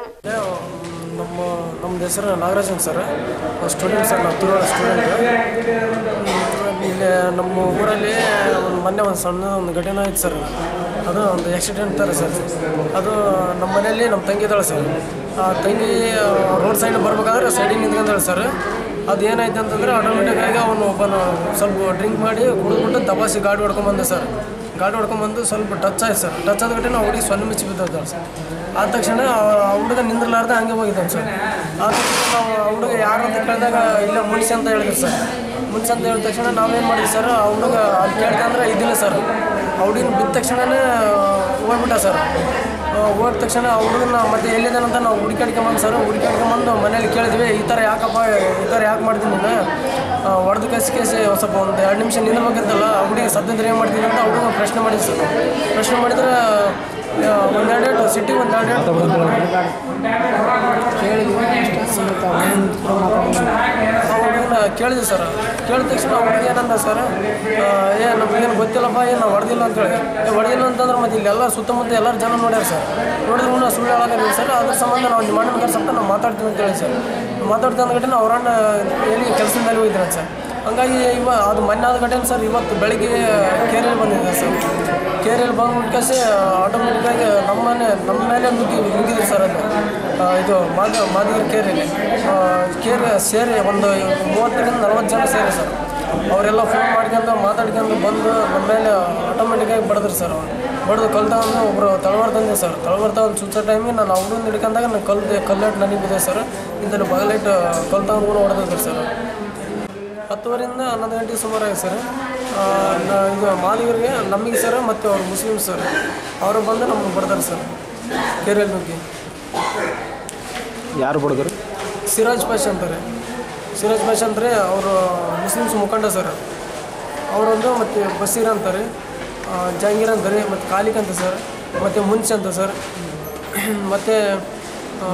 ನಮ್ಮ ನಮ್ಮದು ಹೆಸರು ನಾಗರಾಜ್ ಅಂತ ಸರ್ ಸ್ಟೂಡೆಂಟ್ ಸರ್ ನಾವು ತುರುವಾಡ ಸ್ಟೂಡೆಂಟ್ ಇಲ್ಲಿ ನಮ್ಮ ಊರಲ್ಲಿ ಒಂದು ಮೊನ್ನೆ ಒಂದು ಸಣ್ಣ ಒಂದು ಘಟನೆ ಆಯ್ತು ಸರ್ ಅದು ಒಂದು ಆಕ್ಸಿಡೆಂಟ್ ಥರ ಸರ್ ಅದು ನಮ್ಮ ಮನೆಯಲ್ಲಿ ನಮ್ಮ ತಂಗಿ ಇದ್ದಾಳೆ ಸರ್ ಆ ತಂಗಿ ರೋಡ್ ಸೈಡ್ ಬರ್ಬೇಕಾದ್ರೆ ಸೈಡಿಗೆ ನಿಂತ್ಕೊಂಡಾಳೆ ಸರ್ ಅದು ಏನಾಯ್ತು ಅಂತಂದ್ರೆ ಆಟೋಮೆಟಿಕ್ ಆಗಿ ಅವನು ಒಬ್ಬನು ಸ್ವಲ್ಪ ಡ್ರಿಂಕ್ ಮಾಡಿ ಕುಡಿದ್ಬಿಟ್ಟು ದಬಾಸಿ ಗಾಡಿ ಹೊಡ್ಕೊಂಬಂದ ಸರ್ ಗಾಡಿ ಹೊಡ್ಕೊಂಬಂದು ಸ್ವಲ್ಪ ಟಚ್ ಆಯ್ತು ಸರ್ ಟಚ್ ಆದ ಗಟ್ಟೆ ನಾವು ಹುಡುಗಿ ಸೊನ್ನೆ ಮುಚ್ಚಿ ಬಿದ್ದಾಳೆ ಸರ್ ಆದ ತಕ್ಷಣ ಆ ಹುಡುಗ ನಿಂದ್ರಲಾರ್ದೆ ಹಂಗೆ ಹೋಗಿದ್ದಾನೆ ಸರ್ ಆದ ತಕ್ಷಣ ನಾವು ಆ ಹುಡುಗ ಯಾರು ಅಂತ ಕೇಳಿದಾಗ ಇಲ್ಲ ಮುನ್ಸಿ ಅಂತ ಹೇಳಿದ್ರು ಸರ್ ಮುನ್ಸಿ ಅಂತ ಹೇಳಿದ ತಕ್ಷಣ ನಾವೇನು ಮಾಡಿದ್ವಿ ಸರ್ ಆ ಹುಡುಗ ಅದು ಕೇಳ್ಕಂದ್ರೆ ಇದಿಲ್ಲ ಸರ್ ಆ ಹುಡುಗಿನ ಬಿದ್ದ ತಕ್ಷಣನೇ ಹೋಗ್ಬಿಟ್ಟ ಸರ್ ಹೋದ ತಕ್ಷಣ ಆ ಹುಡುಗನ ಮತ್ತೆ ಎಲ್ಲಿದ್ದಾನಂತ ನಾವು ಹುಡುಕಾಡ್ಕೊಂಬಂದು ಸರ್ ಹುಡುಕಾಡ್ಕೊಂಬಂದು ಮನೇಲಿ ಕೇಳಿದ್ವಿ ಈ ಥರ ಯಾಕಪ್ಪ ಈ ಥರ ಯಾಕೆ ಮಾಡ್ತೀನಿ ನೀನು ಹೊಡೆದು ಕಸಿ ಕೇಸಿ ಸ್ವಲ್ಪ ಒಂದು ಎರಡು ನಿಮಿಷ ನಿಲ್ಲಬೇಕಿತ್ತಲ್ಲ ಆ ಹುಡುಗಿ ಸದ್ಯದ್ರೆ ಏನು ಮಾಡ್ತೀನಿ ಅಂತ ಆ ಹುಡುಗ ಪ್ರಶ್ನೆ ಮಾಡಿದ್ವಿ ಸರ್ ಪ್ರಶ್ನೆ ಮಾಡಿದ್ರೆ ಒಂದೆರಡು ಏಟು ಸಿಟ್ಟಿಗೆ ಒಂದೆರಡು ಏಟು ಹುಡುಗನ ಕೇಳಿದ್ವಿ ಸರ್ ಕೇಳಿದ ತಕ್ಷಣ ಹುಡುಗ ಏನಂದ ಸರ್ ಏ ನಮಗೇನು ಗೊತ್ತಿಲ್ಲಪ್ಪ ಏನು ನಾವು ಹೊಡೆದಿಲ್ಲ ಅಂತೇಳಿ ಏ ಹೊಡೆದಿಲ್ಲ ಅಂತಂದ್ರೆ ಮತ್ತೆ ಇಲ್ಲೆಲ್ಲ ಸುತ್ತಮುತ್ತ ಎಲ್ಲರೂ ಜನ ನೋಡ್ಯಾರ ಸರ್ ನೋಡಿದ್ರು ನಾವು ಸುಳ್ಳು ಹೇಳೋದಿಲ್ಲ ಸರ್ ಅದ್ರ ಸಂಬಂಧ ನಾವು ನಿಮ್ಮ ಅಣ್ಣನ ಕರ್ಸಪ್ಪ ನಾವು ಮಾತಾಡ್ತೀವಿ ಅಂತ ಹೇಳಿ ಸರ್ ಮಾತಾಡ್ತಾ ಅಂದ್ಗಟ್ಟೆ ಅವ್ರ ಅಣ್ಣ ಎಲ್ಲಿ ಕೆಲಸದ ಮೇಲೆ ಹೋಗಿದ್ರು ಸರ್ ಹಂಗಾಗಿ ಇವ ಅದು ಮೊನ್ನೆ ಆದ ಘಟನೆ ಸರ್ ಇವತ್ತು ಬೆಳಿಗ್ಗೆ ಕೇರಿಯಲ್ಲಿ ಬಂದಿದೆ ಸರ್ ಕೇರಿಯಲ್ಲಿ ಬಂದ್ಬಿಟ್ಟು ಕಸಿ ಆಟೋಮೆಟಿಕ್ಕಾಗಿ ನಮ್ಮ ಮನೆ ನಮ್ಮ ಮೇಲೆ ನುಗ್ಗಿ ನುಗ್ಗಿದ್ರು ಸರ್ ಅದು ಆ, ಇದು ಮಾದ ಮಾದಿಗರ ಕೇರಿಯಲ್ಲಿ ಆ, ಕೇರಿ ಸೇರಿ ಒಂದು ಮೂವತ್ತರಿಂದ ನಲ್ವತ್ತು ಜನ ಸೇರಿ ಸರ್ ಅವರೆಲ್ಲ ಫೋನ್ ಮಾಡ್ಕೊಂಡು ಮಾತಾಡ್ಕೊಂಡು ಬಂದು ನಮ್ಮ ಮೇಲೆ ಆಟೋಮೆಟಿಕ್ಕಾಗಿ ಬಡಿದ್ರು ಸರ್ ಅವ್ರು ಬಡ್ದು ಕಲ್ ತಗೊಂಡು ಒಬ್ಬರು ತಳವಾರ ತಂದೆ ಸರ್ ತಳವಾರ ತಗೊಂಡು ಸುಚ್ಚೋ ಟೈಮಿಗೆ ನಾನು ಅವ್ರನ್ನ ಹಿಡ್ಕೊಂಡಾಗ ನಾನು ಕಲ್ಲು ಕಲ್ಲಿಟ್ಟು ನನಗೆ ಬಿದ್ದೆ ಸರ್ ಇಂಥ ಬಗಲಿಟ್ಟು ಕಲ್ ತಗೊಂಡು ಕೂಡ ಹೊಡೆದಿದ್ರು ಸರ್ ಹತ್ತುವರೆಯಿಂದ ಹನ್ನೊಂದು ಗಂಟೆ ಸುಮಾರು ಆಗಿದೆ ಸರ್ ಆ, ನ- ಇದು ಮಾಲಿಗರಿಗೆ ನಮಗೆ ಸರ್ ಮತ್ತು ಅವ್ರು ಮುಸ್ಲಿಮ್ಸ್ ಸರ್ ಅವರು ಬಂದು ನಮ್ಗೆ ಬರ್ತಾರೆ ಸರ್ ಕೇರಳ ನುಗ್ಗಿ ಯಾರು ಬಡಿದ್ರು ಸಿರಾಜ್ ಪಾಷ ಅಂತಾರೆ ಸಿರಾಜ್ ಪಾಷ ಅಂತಾರೆ ಅವರು ಮುಸ್ಲಿಮ್ಸ್ ಮುಖಂಡ ಸರ್ ಅವರೊಂದು ಮತ್ತು ಬಸೀರ್ ಅಂತಾರೆ ಆ, ಜಹಾಂಗೀರ್ ಅಂತಾರೆ ಮತ್ತು ಖಾಲಿಕ್ ಅಂತ ಸರ್ ಮತ್ತು ಮುನ್ಸಿ ಅಂತ ಸರ್ ಮತ್ತು ಆ,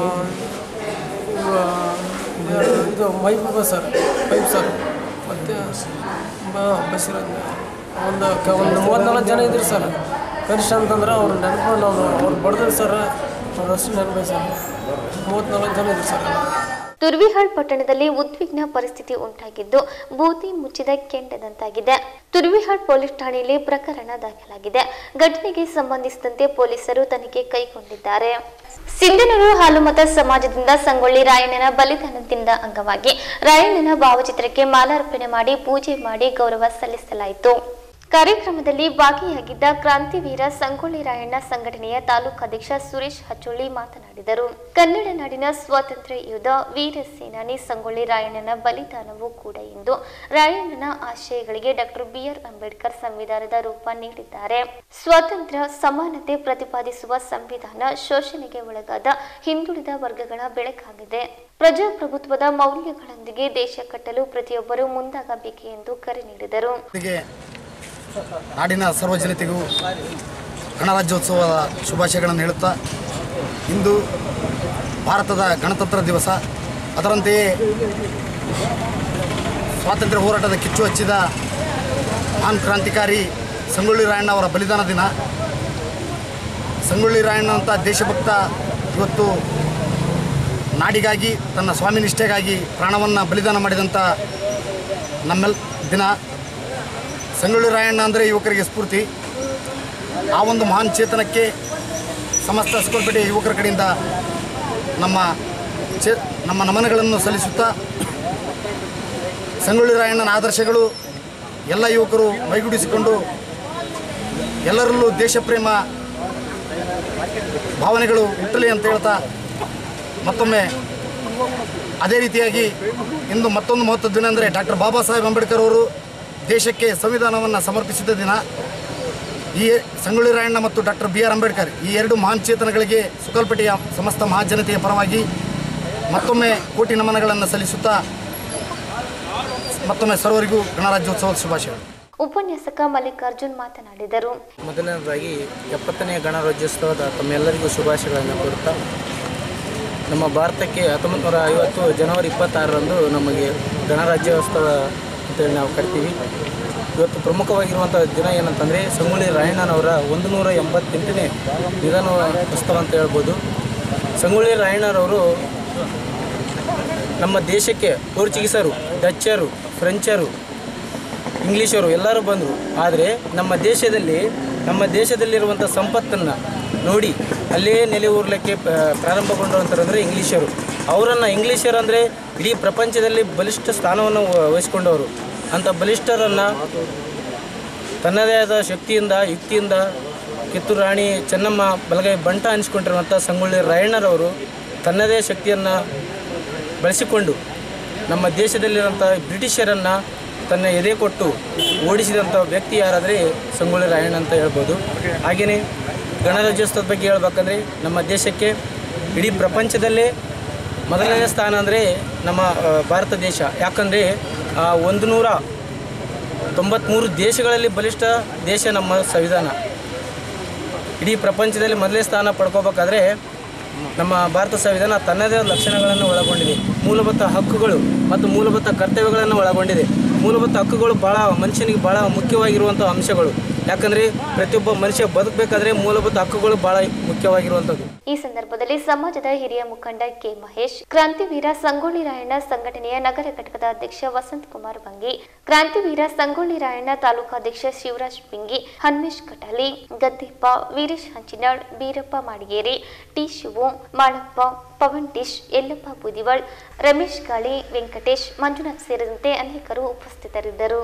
ಇವ- ಇದು ಮೈಬೂಬ ಸರ್ ಮೈಬ್ ಸರ್ ಮತ್ತು ಬಸೀರ್ ಅಂತ ಒಂದು ಕ ಒಂದು ಮೂವತ್ತ್ನಾಲ್ಕು ಜನ ಇದ್ರು ಸರ್ ಕನಿಷ್ಠ ಅಂತಂದ್ರೆ ಅವ್ರು ನೆನಪು ನಾವು ಅವ್ರು ಬಡ್ದ್ರು ಸರ್ ಅವ್ರ ಅಷ್ಟು ನೆನಪು ಸರ್ ಮೂವತ್ತ್ನಾಲ್ಕು ಜನ ಇದ್ರು ಸರ್ ತುರ್ವಿಹಾಳ್ ಪಟ್ಟಣದಲ್ಲಿ ಉದ್ವಿಗ್ನ ಪರಿಸ್ಥಿತಿ ಉಂಟಾಗಿದ್ದು ಬೂದಿ ಮುಚ್ಚಿದ ಕೆಂಡದಂತಾಗಿದೆ ತುರ್ವಿಹಾಳ್ ಪೊಲೀಸ್ ಠಾಣೆಯಲ್ಲಿ ಪ್ರಕರಣ ದಾಖಲಾಗಿದೆ ಘಟನೆಗೆ ಸಂಬಂಧಿಸಿದಂತೆ ಪೊಲೀಸರು ತನಿಖೆ ಕೈಗೊಂಡಿದ್ದಾರೆ ಸಿಂಧನೂರು ಹಾಲುಮತ ಸಮಾಜದಿಂದ ಸಂಗೊಳ್ಳಿ ರಾಯಣ್ಣನ ಬಲಿದಾನ ದಿನದ ಅಂಗವಾಗಿ ರಾಯಣ್ಣನ ಭಾವಚಿತ್ರಕ್ಕೆ ಮಾಲಾರ್ಪಣೆ ಮಾಡಿ ಪೂಜೆ ಮಾಡಿ ಗೌರವ ಸಲ್ಲಿಸಲಾಯಿತು ಕಾರ್ಯಕ್ರಮದಲ್ಲಿ ಭಾಗಿಯಾಗಿದ್ದ ಕ್ರಾಂತಿವೀರ ಸಂಗೊಳ್ಳಿ ರಾಯಣ್ಣ ಸಂಘಟನೆಯ ತಾಲೂಕಾಧ್ಯಕ್ಷ ಸುರೇಶ್ ಹಚ್ಚೊಳ್ಳಿ ಮಾತನಾಡಿದರು ಕನ್ನಡ ನಾಡಿನ ಸ್ವಾತಂತ್ರ್ಯ ಯೋಧ ವೀರ ಸೇನಾನಿ ಸಂಗೊಳ್ಳಿ ರಾಯಣ್ಣನ ಬಲಿದಾನವೂ ಕೂಡ ಎಂದು ರಾಯಣ್ಣನ ಆಶಯಗಳಿಗೆ ಡಾಕ್ಟರ್ ಬಿಆರ್ ಅಂಬೇಡ್ಕರ್ ಸಂವಿಧಾನದ ರೂಪ ನೀಡಿದ್ದಾರೆ ಸ್ವಾತಂತ್ರ್ಯ ಸಮಾನತೆ ಪ್ರತಿಪಾದಿಸುವ ಸಂವಿಧಾನ ಶೋಷಣೆಗೆ ಒಳಗಾದ ಹಿಂದುಳಿದ ವರ್ಗಗಳ ಬೆಳಕಾಗಿದೆ ಪ್ರಜಾಪ್ರಭುತ್ವದ ಮೌಲ್ಯಗಳೊಂದಿಗೆ ದೇಶ ಕಟ್ಟಲು ಪ್ರತಿಯೊಬ್ಬರೂ ಮುಂದಾಗಬೇಕು ಎಂದು ಕರೆ ನೀಡಿದರು ಗೆ ನಾಡಿನ ಸರ್ವ ಜನತೆಗೂ ಗಣರಾಜ್ಯೋತ್ಸವದ ಶುಭಾಶಯಗಳನ್ನು ಹೇಳುತ್ತಾ ಇಂದು ಭಾರತದ ಗಣತಂತ್ರ ದಿವಸ ಅದರಂತೆಯೇ ಸ್ವಾತಂತ್ರ್ಯ ಹೋರಾಟದ ಕಿಚ್ಚು ಹಚ್ಚಿದ ಮಹಾನ್ ಕ್ರಾಂತಿಕಾರಿ ಸಂಗೊಳ್ಳಿ ರಾಯಣ್ಣ ಅವರ ಬಲಿದಾನ ದಿನ ಸಂಗೊಳ್ಳಿ ರಾಯಣ್ಣ ಅಂತ ದೇಶಭಕ್ತ ಇವತ್ತು ನಾಡಿಗಾಗಿ ತನ್ನ ಸ್ವಾಮಿ ನಿಷ್ಠೆಗಾಗಿ ಪ್ರಾಣವನ್ನು ಬಲಿದಾನ ಮಾಡಿದಂಥ ನಮ್ಮೆಲ್ ದಿನ ಸಂಗೊಳ್ಳಿ ರಾಯಣ್ಣ ಅಂದರೆ ಯುವಕರಿಗೆ ಸ್ಫೂರ್ತಿ ಆ ಒಂದು ಮಹಾನ್ ಚೇತನಕ್ಕೆ ಸಮಸ್ತ ಸ್ಕೂಲ್ಪೇಟೆ ಯುವಕರ ಕಡೆಯಿಂದ ನಮ್ಮ ಚೇ ನಮ್ಮ ನಮನಗಳನ್ನು ಸಲ್ಲಿಸುತ್ತಾ ಸಂಗೊಳ್ಳಿ ರಾಯಣ್ಣನ ಆದರ್ಶಗಳು ಎಲ್ಲ ಯುವಕರು ಮೈಗೂಡಿಸಿಕೊಂಡು ಎಲ್ಲರಲ್ಲೂ ದೇಶಪ್ರೇಮ ಭಾವನೆಗಳು ಹುಟ್ಟಲಿ ಅಂತ ಹೇಳ್ತಾ ಮತ್ತೊಮ್ಮೆ ಅದೇ ರೀತಿಯಾಗಿ ಇಂದು ಮತ್ತೊಂದು ಮಹತ್ವದ ದಿನ ಅಂದರೆ ಡಾಕ್ಟರ್ ಬಾಬಾ ಸಾಹೇಬ್ ಅಂಬೇಡ್ಕರ್ ಅವರು ದೇಶಕ್ಕೆ ಸಂವಿಧಾನವನ್ನು ಸಮರ್ಪಿಸಿದ ದಿನ ಈ ಸಂಗೊಳ್ಳಿ ರಾಯಣ್ಣ ಮತ್ತು ಡಾಕ್ಟರ್ ಬಿ ಆರ್ ಅಂಬೇಡ್ಕರ್ ಈ ಎರಡು ಮಹಾನ್ ಚೇತನಗಳಿಗೆ ಸುಕಲ್ಪಟೆಯ ಸಮಸ್ತ ಮಹಾಜನತೆಯ ಪರವಾಗಿ ಮತ್ತೊಮ್ಮೆ ಕೋಟಿ ನಮನಗಳನ್ನು ಸಲ್ಲಿಸುತ್ತಾ ಮತ್ತೊಮ್ಮೆ ಸರ್ವರಿಗೂ ಗಣರಾಜ್ಯೋತ್ಸವದ ಶುಭಾಶಯಗಳು ಉಪನ್ಯಾಸಕ ಮಲ್ಲಿಕಾರ್ಜುನ್ ಮಾತನಾಡಿದರು ಮೊದಲನೇದಾಗಿ ಎಪ್ಪತ್ತನೇ ಗಣರಾಜ್ಯೋತ್ಸವದ ತಮ್ಮೆಲ್ಲರಿಗೂ ಶುಭಾಶಯಗಳನ್ನು ಕೋರುತ್ತಾ ನಮ್ಮ ಭಾರತಕ್ಕೆ ಹತ್ತೊಂಬತ್ತು ನೂರ ಐವತ್ತು ಜನವರಿ ಇಪ್ಪತ್ತಾರರಂದು ನಮಗೆ ಗಣರಾಜ್ಯೋತ್ಸವ ಅಂತೇಳಿ ನಾವು ಕರಿತೀವಿ ಇವತ್ತು ಪ್ರಮುಖವಾಗಿರುವಂಥ ದಿನ ಏನಂತಂದರೆ ಸಂಗೊಳ್ಳಿ ರಾಯಣ್ಣನವರ ಒಂದು ನೂರ ಎಂಬತ್ತೆಂಟನೇ ನಿಧನ ಉತ್ಸವ ಅಂತ ಹೇಳ್ಬೋದು ಸಂಗೊಳ್ಳಿ ರಾಯಣ್ಣರವರು ನಮ್ಮ ದೇಶಕ್ಕೆ ಪೋರ್ಚುಗೀಸರು ಡಚ್ಚರು ಫ್ರೆಂಚರು ಇಂಗ್ಲೀಷರು ಎಲ್ಲರೂ ಬಂದರು ಆದರೆ ನಮ್ಮ ದೇಶದಲ್ಲಿ ನಮ್ಮ ದೇಶದಲ್ಲಿರುವಂಥ ಸಂಪತ್ತನ್ನು ನೋಡಿ ಅಲ್ಲೇ ನೆಲೆ ಊರ್ಲಿಕ್ಕೆ ಪ- ಪ್ರಾರಂಭಗೊಂಡವಂತರಂದರೆ ಇಂಗ್ಲೀಷರು ಅವರನ್ನು ಇಂಗ್ಲೀಷರು ಅಂದರೆ ಇಡೀ ಪ್ರಪಂಚದಲ್ಲಿ ಬಲಿಷ್ಠ ಸ್ಥಾನವನ್ನು ವ- ವಹಿಸ್ಕೊಂಡವರು ಅಂಥ ಬಲಿಷ್ಠರನ್ನು ತನ್ನದೇ ಆದ ಶಕ್ತಿಯಿಂದ ಯುಕ್ತಿಯಿಂದ ಕಿತ್ತೂರು ರಾಣಿ ಚೆನ್ನಮ್ಮ ಬಲಗೈ ಬಂಟ ಅನಿಸ್ಕೊಂಡಿರುವಂಥ ಸಂಗೊಳ್ಳಿ ರಾಯಣ್ಣರವರು ತನ್ನದೇ ಶಕ್ತಿಯನ್ನು ಬಳಸಿಕೊಂಡು ನಮ್ಮ ದೇಶದಲ್ಲಿರುವಂಥ ಬ್ರಿಟಿಷರನ್ನು ತನ್ನ ಎದೆ ಕೊಟ್ಟು ಓಡಿಸಿದಂಥ ವ್ಯಕ್ತಿ ಯಾರಾದರೆ ಸಂಗೊಳ್ಳಿ ರಾಯಣ್ಣ ಅಂತ ಹೇಳ್ಬೋದು ಹಾಗೆಯೇ ಗಣರಾಜ್ಯೋತ್ಸವದ ಬಗ್ಗೆ ಹೇಳ್ಬೇಕಂದ್ರೆ ನಮ್ಮ ದೇಶಕ್ಕೆ ಇಡೀ ಪ್ರಪಂಚದಲ್ಲೇ ಮೊದಲನೇ ಸ್ಥಾನ ಅಂದರೆ ನಮ್ಮ ಆ, ಭಾರತ ದೇಶ ಯಾಕಂದರೆ ಒಂದು ನೂರ ತೊಂಬತ್ತ್ಮೂರು ದೇಶಗಳಲ್ಲಿ ಬಲಿಷ್ಠ ದೇಶ ನಮ್ಮ ಸಂವಿಧಾನ ಇಡೀ ಪ್ರಪಂಚದಲ್ಲಿ ಮೊದಲೇ ಸ್ಥಾನ ಪಡ್ಕೋಬೇಕಾದ್ರೆ ನಮ್ಮ ಭಾರತ ಸಂವಿಧಾನ ತನ್ನದೇ ಆದ ಲಕ್ಷಣಗಳನ್ನು ಒಳಗೊಂಡಿದೆ ಮೂಲಭೂತ ಹಕ್ಕುಗಳು ಮತ್ತು ಮೂಲಭೂತ ಕರ್ತವ್ಯಗಳನ್ನು ಒಳಗೊಂಡಿದೆ ಮೂಲಭೂತ ಹಕ್ಕುಗಳು ಭಾಳ ಮನುಷ್ಯನಿಗೆ ಭಾಳ ಮುಖ್ಯವಾಗಿರುವಂಥ ಅಂಶಗಳು ಯಾಕಂದರೆ ಪ್ರತಿಯೊಬ್ಬ ಮನುಷ್ಯ ಬದುಕಬೇಕಾದ್ರೆ ಮೂಲಭೂತ ಹಕ್ಕುಗಳು ಭಾಳ ಮುಖ್ಯವಾಗಿರುವಂಥದ್ದು ಈ ಸಂದರ್ಭದಲ್ಲಿ ಸಮಾಜದ ಹಿರಿಯ ಮುಖಂಡ ಕೆ ಮಹೇಶ್ ಕ್ರಾಂತಿವೀರ ಸಂಗೊಳ್ಳಿ ರಾಯಣ್ಣ ಸಂಘಟನೆಯ ನಗರ ಘಟಕದ ಅಧ್ಯಕ್ಷ ವಸಂತ್ ಕುಮಾರ್ ಬಂಗಿ ಕ್ರಾಂತಿವೀರ ಸಂಗೊಳ್ಳಿ ರಾಯಣ್ಣ ತಾಲೂಕಾಧ್ಯಕ್ಷ ಶಿವರಾಜ್ ಪಿಂಗಿ ಹನ್ಮೇಶ್ ಕಟಾಲಿ ಗದ್ದೆಪ್ಪ ವೀರೇಶ್ ಹಂಚಿನಾಳ್ ಬೀರಪ್ಪ ಮಾಡಿಗೇರಿ ಟಿ ಶಿವು ಮಾಳಪ್ಪ ಪವನ್ ಟಿಶ್ ಯಲ್ಲಪ್ಪ ಬುದಿವಳ್ ರಮೇಶ್ ಗಾಳಿ ವೆಂಕಟೇಶ್ ಮಂಜುನಾಥ್ ಸೇರಿದಂತೆ ಅನೇಕರು ಉಪಸ್ಥಿತರಿದ್ದರು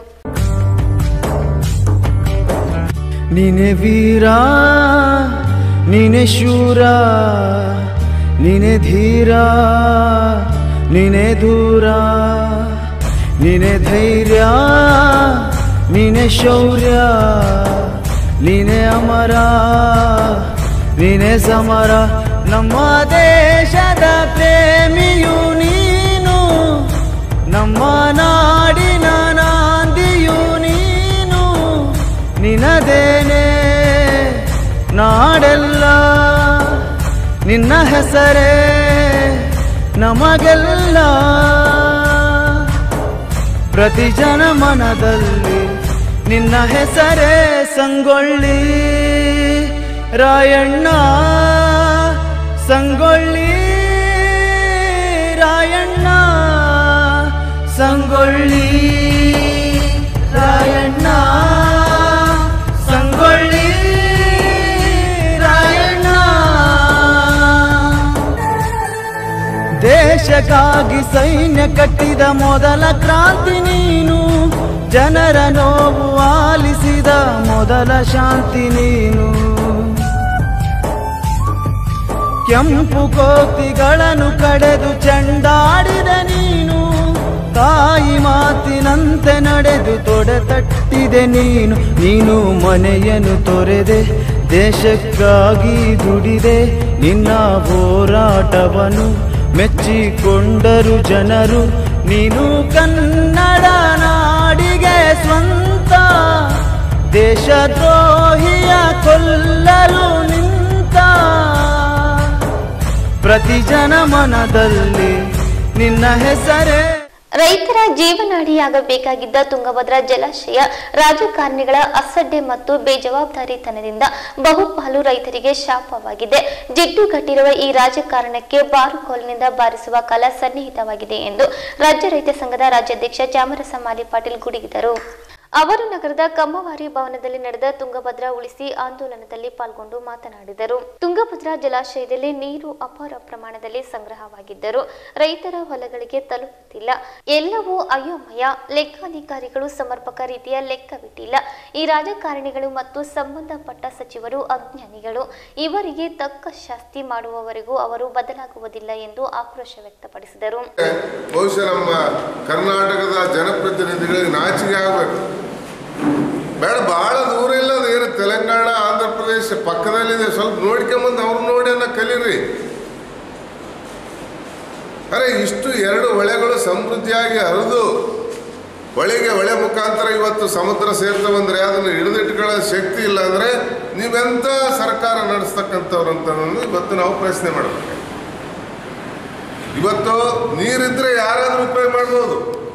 ನೀನೆ ವೀರ ನೀನೆ ಶೂರ ನೀನೆ ಧೀರ ನೀನೆ ದೂರ ನೀನೆ ಧೈರ್ಯ ನೀನೆ ಶೌರ್ಯ ನೀನೆ ಅಮರ ನೀನೆ ಸಮರ ನಮ್ಮ ದೇಶದ ಪ್ರೇಮಿಯು ನೀನು ನಮ್ಮ ನಾಡಿನ ನಾಂದಿಯು ನೀನು ನಿನದೇನೆ ನಾಡೆಲ್ಲ ನಿನ್ನ ಹೆಸರೇ ನಮಗೆಲ್ಲ ಪ್ರತಿ ಜನ ಮನದಲ್ಲಿ ನಿನ್ನ ಹೆಸರೇ ಸಂಗೊಳ್ಳಿ ರಾಯಣ್ಣ ಸಂಗೊಳ್ಳಿ ರಾಯಣ್ಣ ಸಂಗೊಳ್ಳಿ ರಾಯಣ್ಣ ಸಂಗೊಳ್ಳಿ ರಾಯಣ್ಣ ದೇಶಕ್ಕಾಗಿ ಸೈನ್ಯ ಕಟ್ಟಿದ ಮೊದಲ ಕ್ರಾಂತಿ ನೀನು ಜನರ ನೋವು ಆಲಿಸಿದ ಮೊದಲ ಶಾಂತಿ ನೀನು ಕೆಂಪು ಕೋತಿಗಳನ್ನು ಕಡೆದು ಚೆಂಡಾಡಿದ ನೀನು ತಾಯಿ ಮಾತಿನಂತೆ ನಡೆದು ತೊಡೆ ತಟ್ಟಿದೆ ನೀನು ನೀನು ಮನೆಯನ್ನು ತೊರೆದೆ ದೇಶಕ್ಕಾಗಿ ದುಡಿದೆ ನಿನ್ನ ಹೋರಾಟವನ್ನು ಮೆಚ್ಚಿಕೊಂಡರು ಜನರು ನೀನು ಕನ್ನಡ ನಾಡಿಗೆ ಸ್ವಂತ ದೇಶದ್ರೋಹಿಯ ಕೊಲ್ಲಲು ನಿಂತ ಪ್ರತಿ ಜನ ಮನದಲ್ಲಿ ನಿನ್ನ ಹೆಸರೇ ರೈತರ ಜೀವನಾಡಿಯಾಗಬೇಕಾಗಿದ್ದ ತುಂಗಭದ್ರಾ ಜಲಾಶಯ ರಾಜಕಾರಣಿಗಳ ಅಸಡ್ಡೆ ಮತ್ತು ಬೇಜವಾಬ್ದಾರಿತನದಿಂದ ಬಹುಪಾಲು ರೈತರಿಗೆ ಶಾಪವಾಗಿದೆ ಜಿಡ್ಡುಗಟ್ಟಿರುವ ಈ ರಾಜಕಾರಣಕ್ಕೆ ಬಾರುಕೋಲಿನಿಂದ ಬಾರಿಸುವ ಕಾಲ ಸನ್ನಿಹಿತವಾಗಿದೆ ಎಂದು ರಾಜ್ಯ ರೈತ ಸಂಘದ ರಾಜ್ಯಾಧ್ಯಕ್ಷ ಚಾಮರಸ ಮಾಲಿ ಪಾಟೀಲ್ ಗುಡುಗಿದರು ಅವರು ನಗರದ ಕಮ್ಮವಾರಿ ಭವನದಲ್ಲಿ ನಡೆದ ತುಂಗಭದ್ರಾ ಉಳಿಸಿ ಆಂದೋಲನದಲ್ಲಿ ಪಾಲ್ಗೊಂಡು ಮಾತನಾಡಿದರು ತುಂಗಭದ್ರಾ ಜಲಾಶಯದಲ್ಲಿ ನೀರು ಅಪಾರ ಪ್ರಮಾಣದಲ್ಲಿ ಸಂಗ್ರಹವಾಗಿದ್ದರೂ ರೈತರ ಹೊಲಗಳಿಗೆ ತಲುಪುತ್ತಿಲ್ಲ ಎಲ್ಲವೂ ಅಯೋಮಯ ಲೆಕ್ಕಾಧಿಕಾರಿಗಳು ಸಮರ್ಪಕ ರೀತಿಯ ಲೆಕ್ಕವಿಟ್ಟಿಲ್ಲ ಈ ರಾಜಕಾರಣಿಗಳು ಮತ್ತು ಸಂಬಂಧಪಟ್ಟ ಸಚಿವರು ಅಜ್ಞಾನಿಗಳು ಇವರಿಗೆ ತಕ್ಕ ಶಾಸ್ತಿ ಮಾಡುವವರೆಗೂ ಅವರು ಬದಲಾಗುವುದಿಲ್ಲ ಎಂದು ಆಕ್ರೋಶ ವ್ಯಕ್ತಪಡಿಸಿದರು ಬಹುಶಃ ನಮ್ಮ ಕರ್ನಾಟಕದ ಜನಪ್ರತಿನಿಧಿಗಳಿಗೆ ನಾಚಿಕೆ ಆಗಬೇಕು ಬೇಡ ಭಾಳ ದೂರ ಇಲ್ಲ ಅದು ಏನು ತೆಲಂಗಾಣ ಆಂಧ್ರ ಪ್ರದೇಶ ಪಕ್ಕದಲ್ಲಿದೆ ಸ್ವಲ್ಪ ನೋಡ್ಕೊಂಬಂದು ಅವ್ರು ನೋಡಿ ಅನ್ನೋ ಕಲೀರಿ ಅರೆ ಇಷ್ಟು ಎರಡು ಹೊಳೆಗಳು ಸಮೃದ್ಧಿಯಾಗಿ ಹರಿದು ಹೊಳೆಗೆ ಹೊಳೆ ಮುಖಾಂತರ ಇವತ್ತು ಸಮುದ್ರ ಸೇರ್ತವಂದ್ರೆ ಅದನ್ನು ಹಿಡಿದಿಟ್ಕೊಳ್ಳೋ ಶಕ್ತಿ ಇಲ್ಲ ಅಂದರೆ ನೀವೆಂತ ಸರ್ಕಾರ ನಡೆಸ್ತಕ್ಕಂಥವ್ರು ಅಂತ ಅನ್ನೋದು ಇವತ್ತು ನಾವು ಪ್ರಶ್ನೆ ಮಾಡಬೇಕು ಇವತ್ತು ನೀರಿದ್ರೆ ಯಾರಾದ್ರೂ ಉಪಯೋಗ ಮಾಡ್ಬೋದು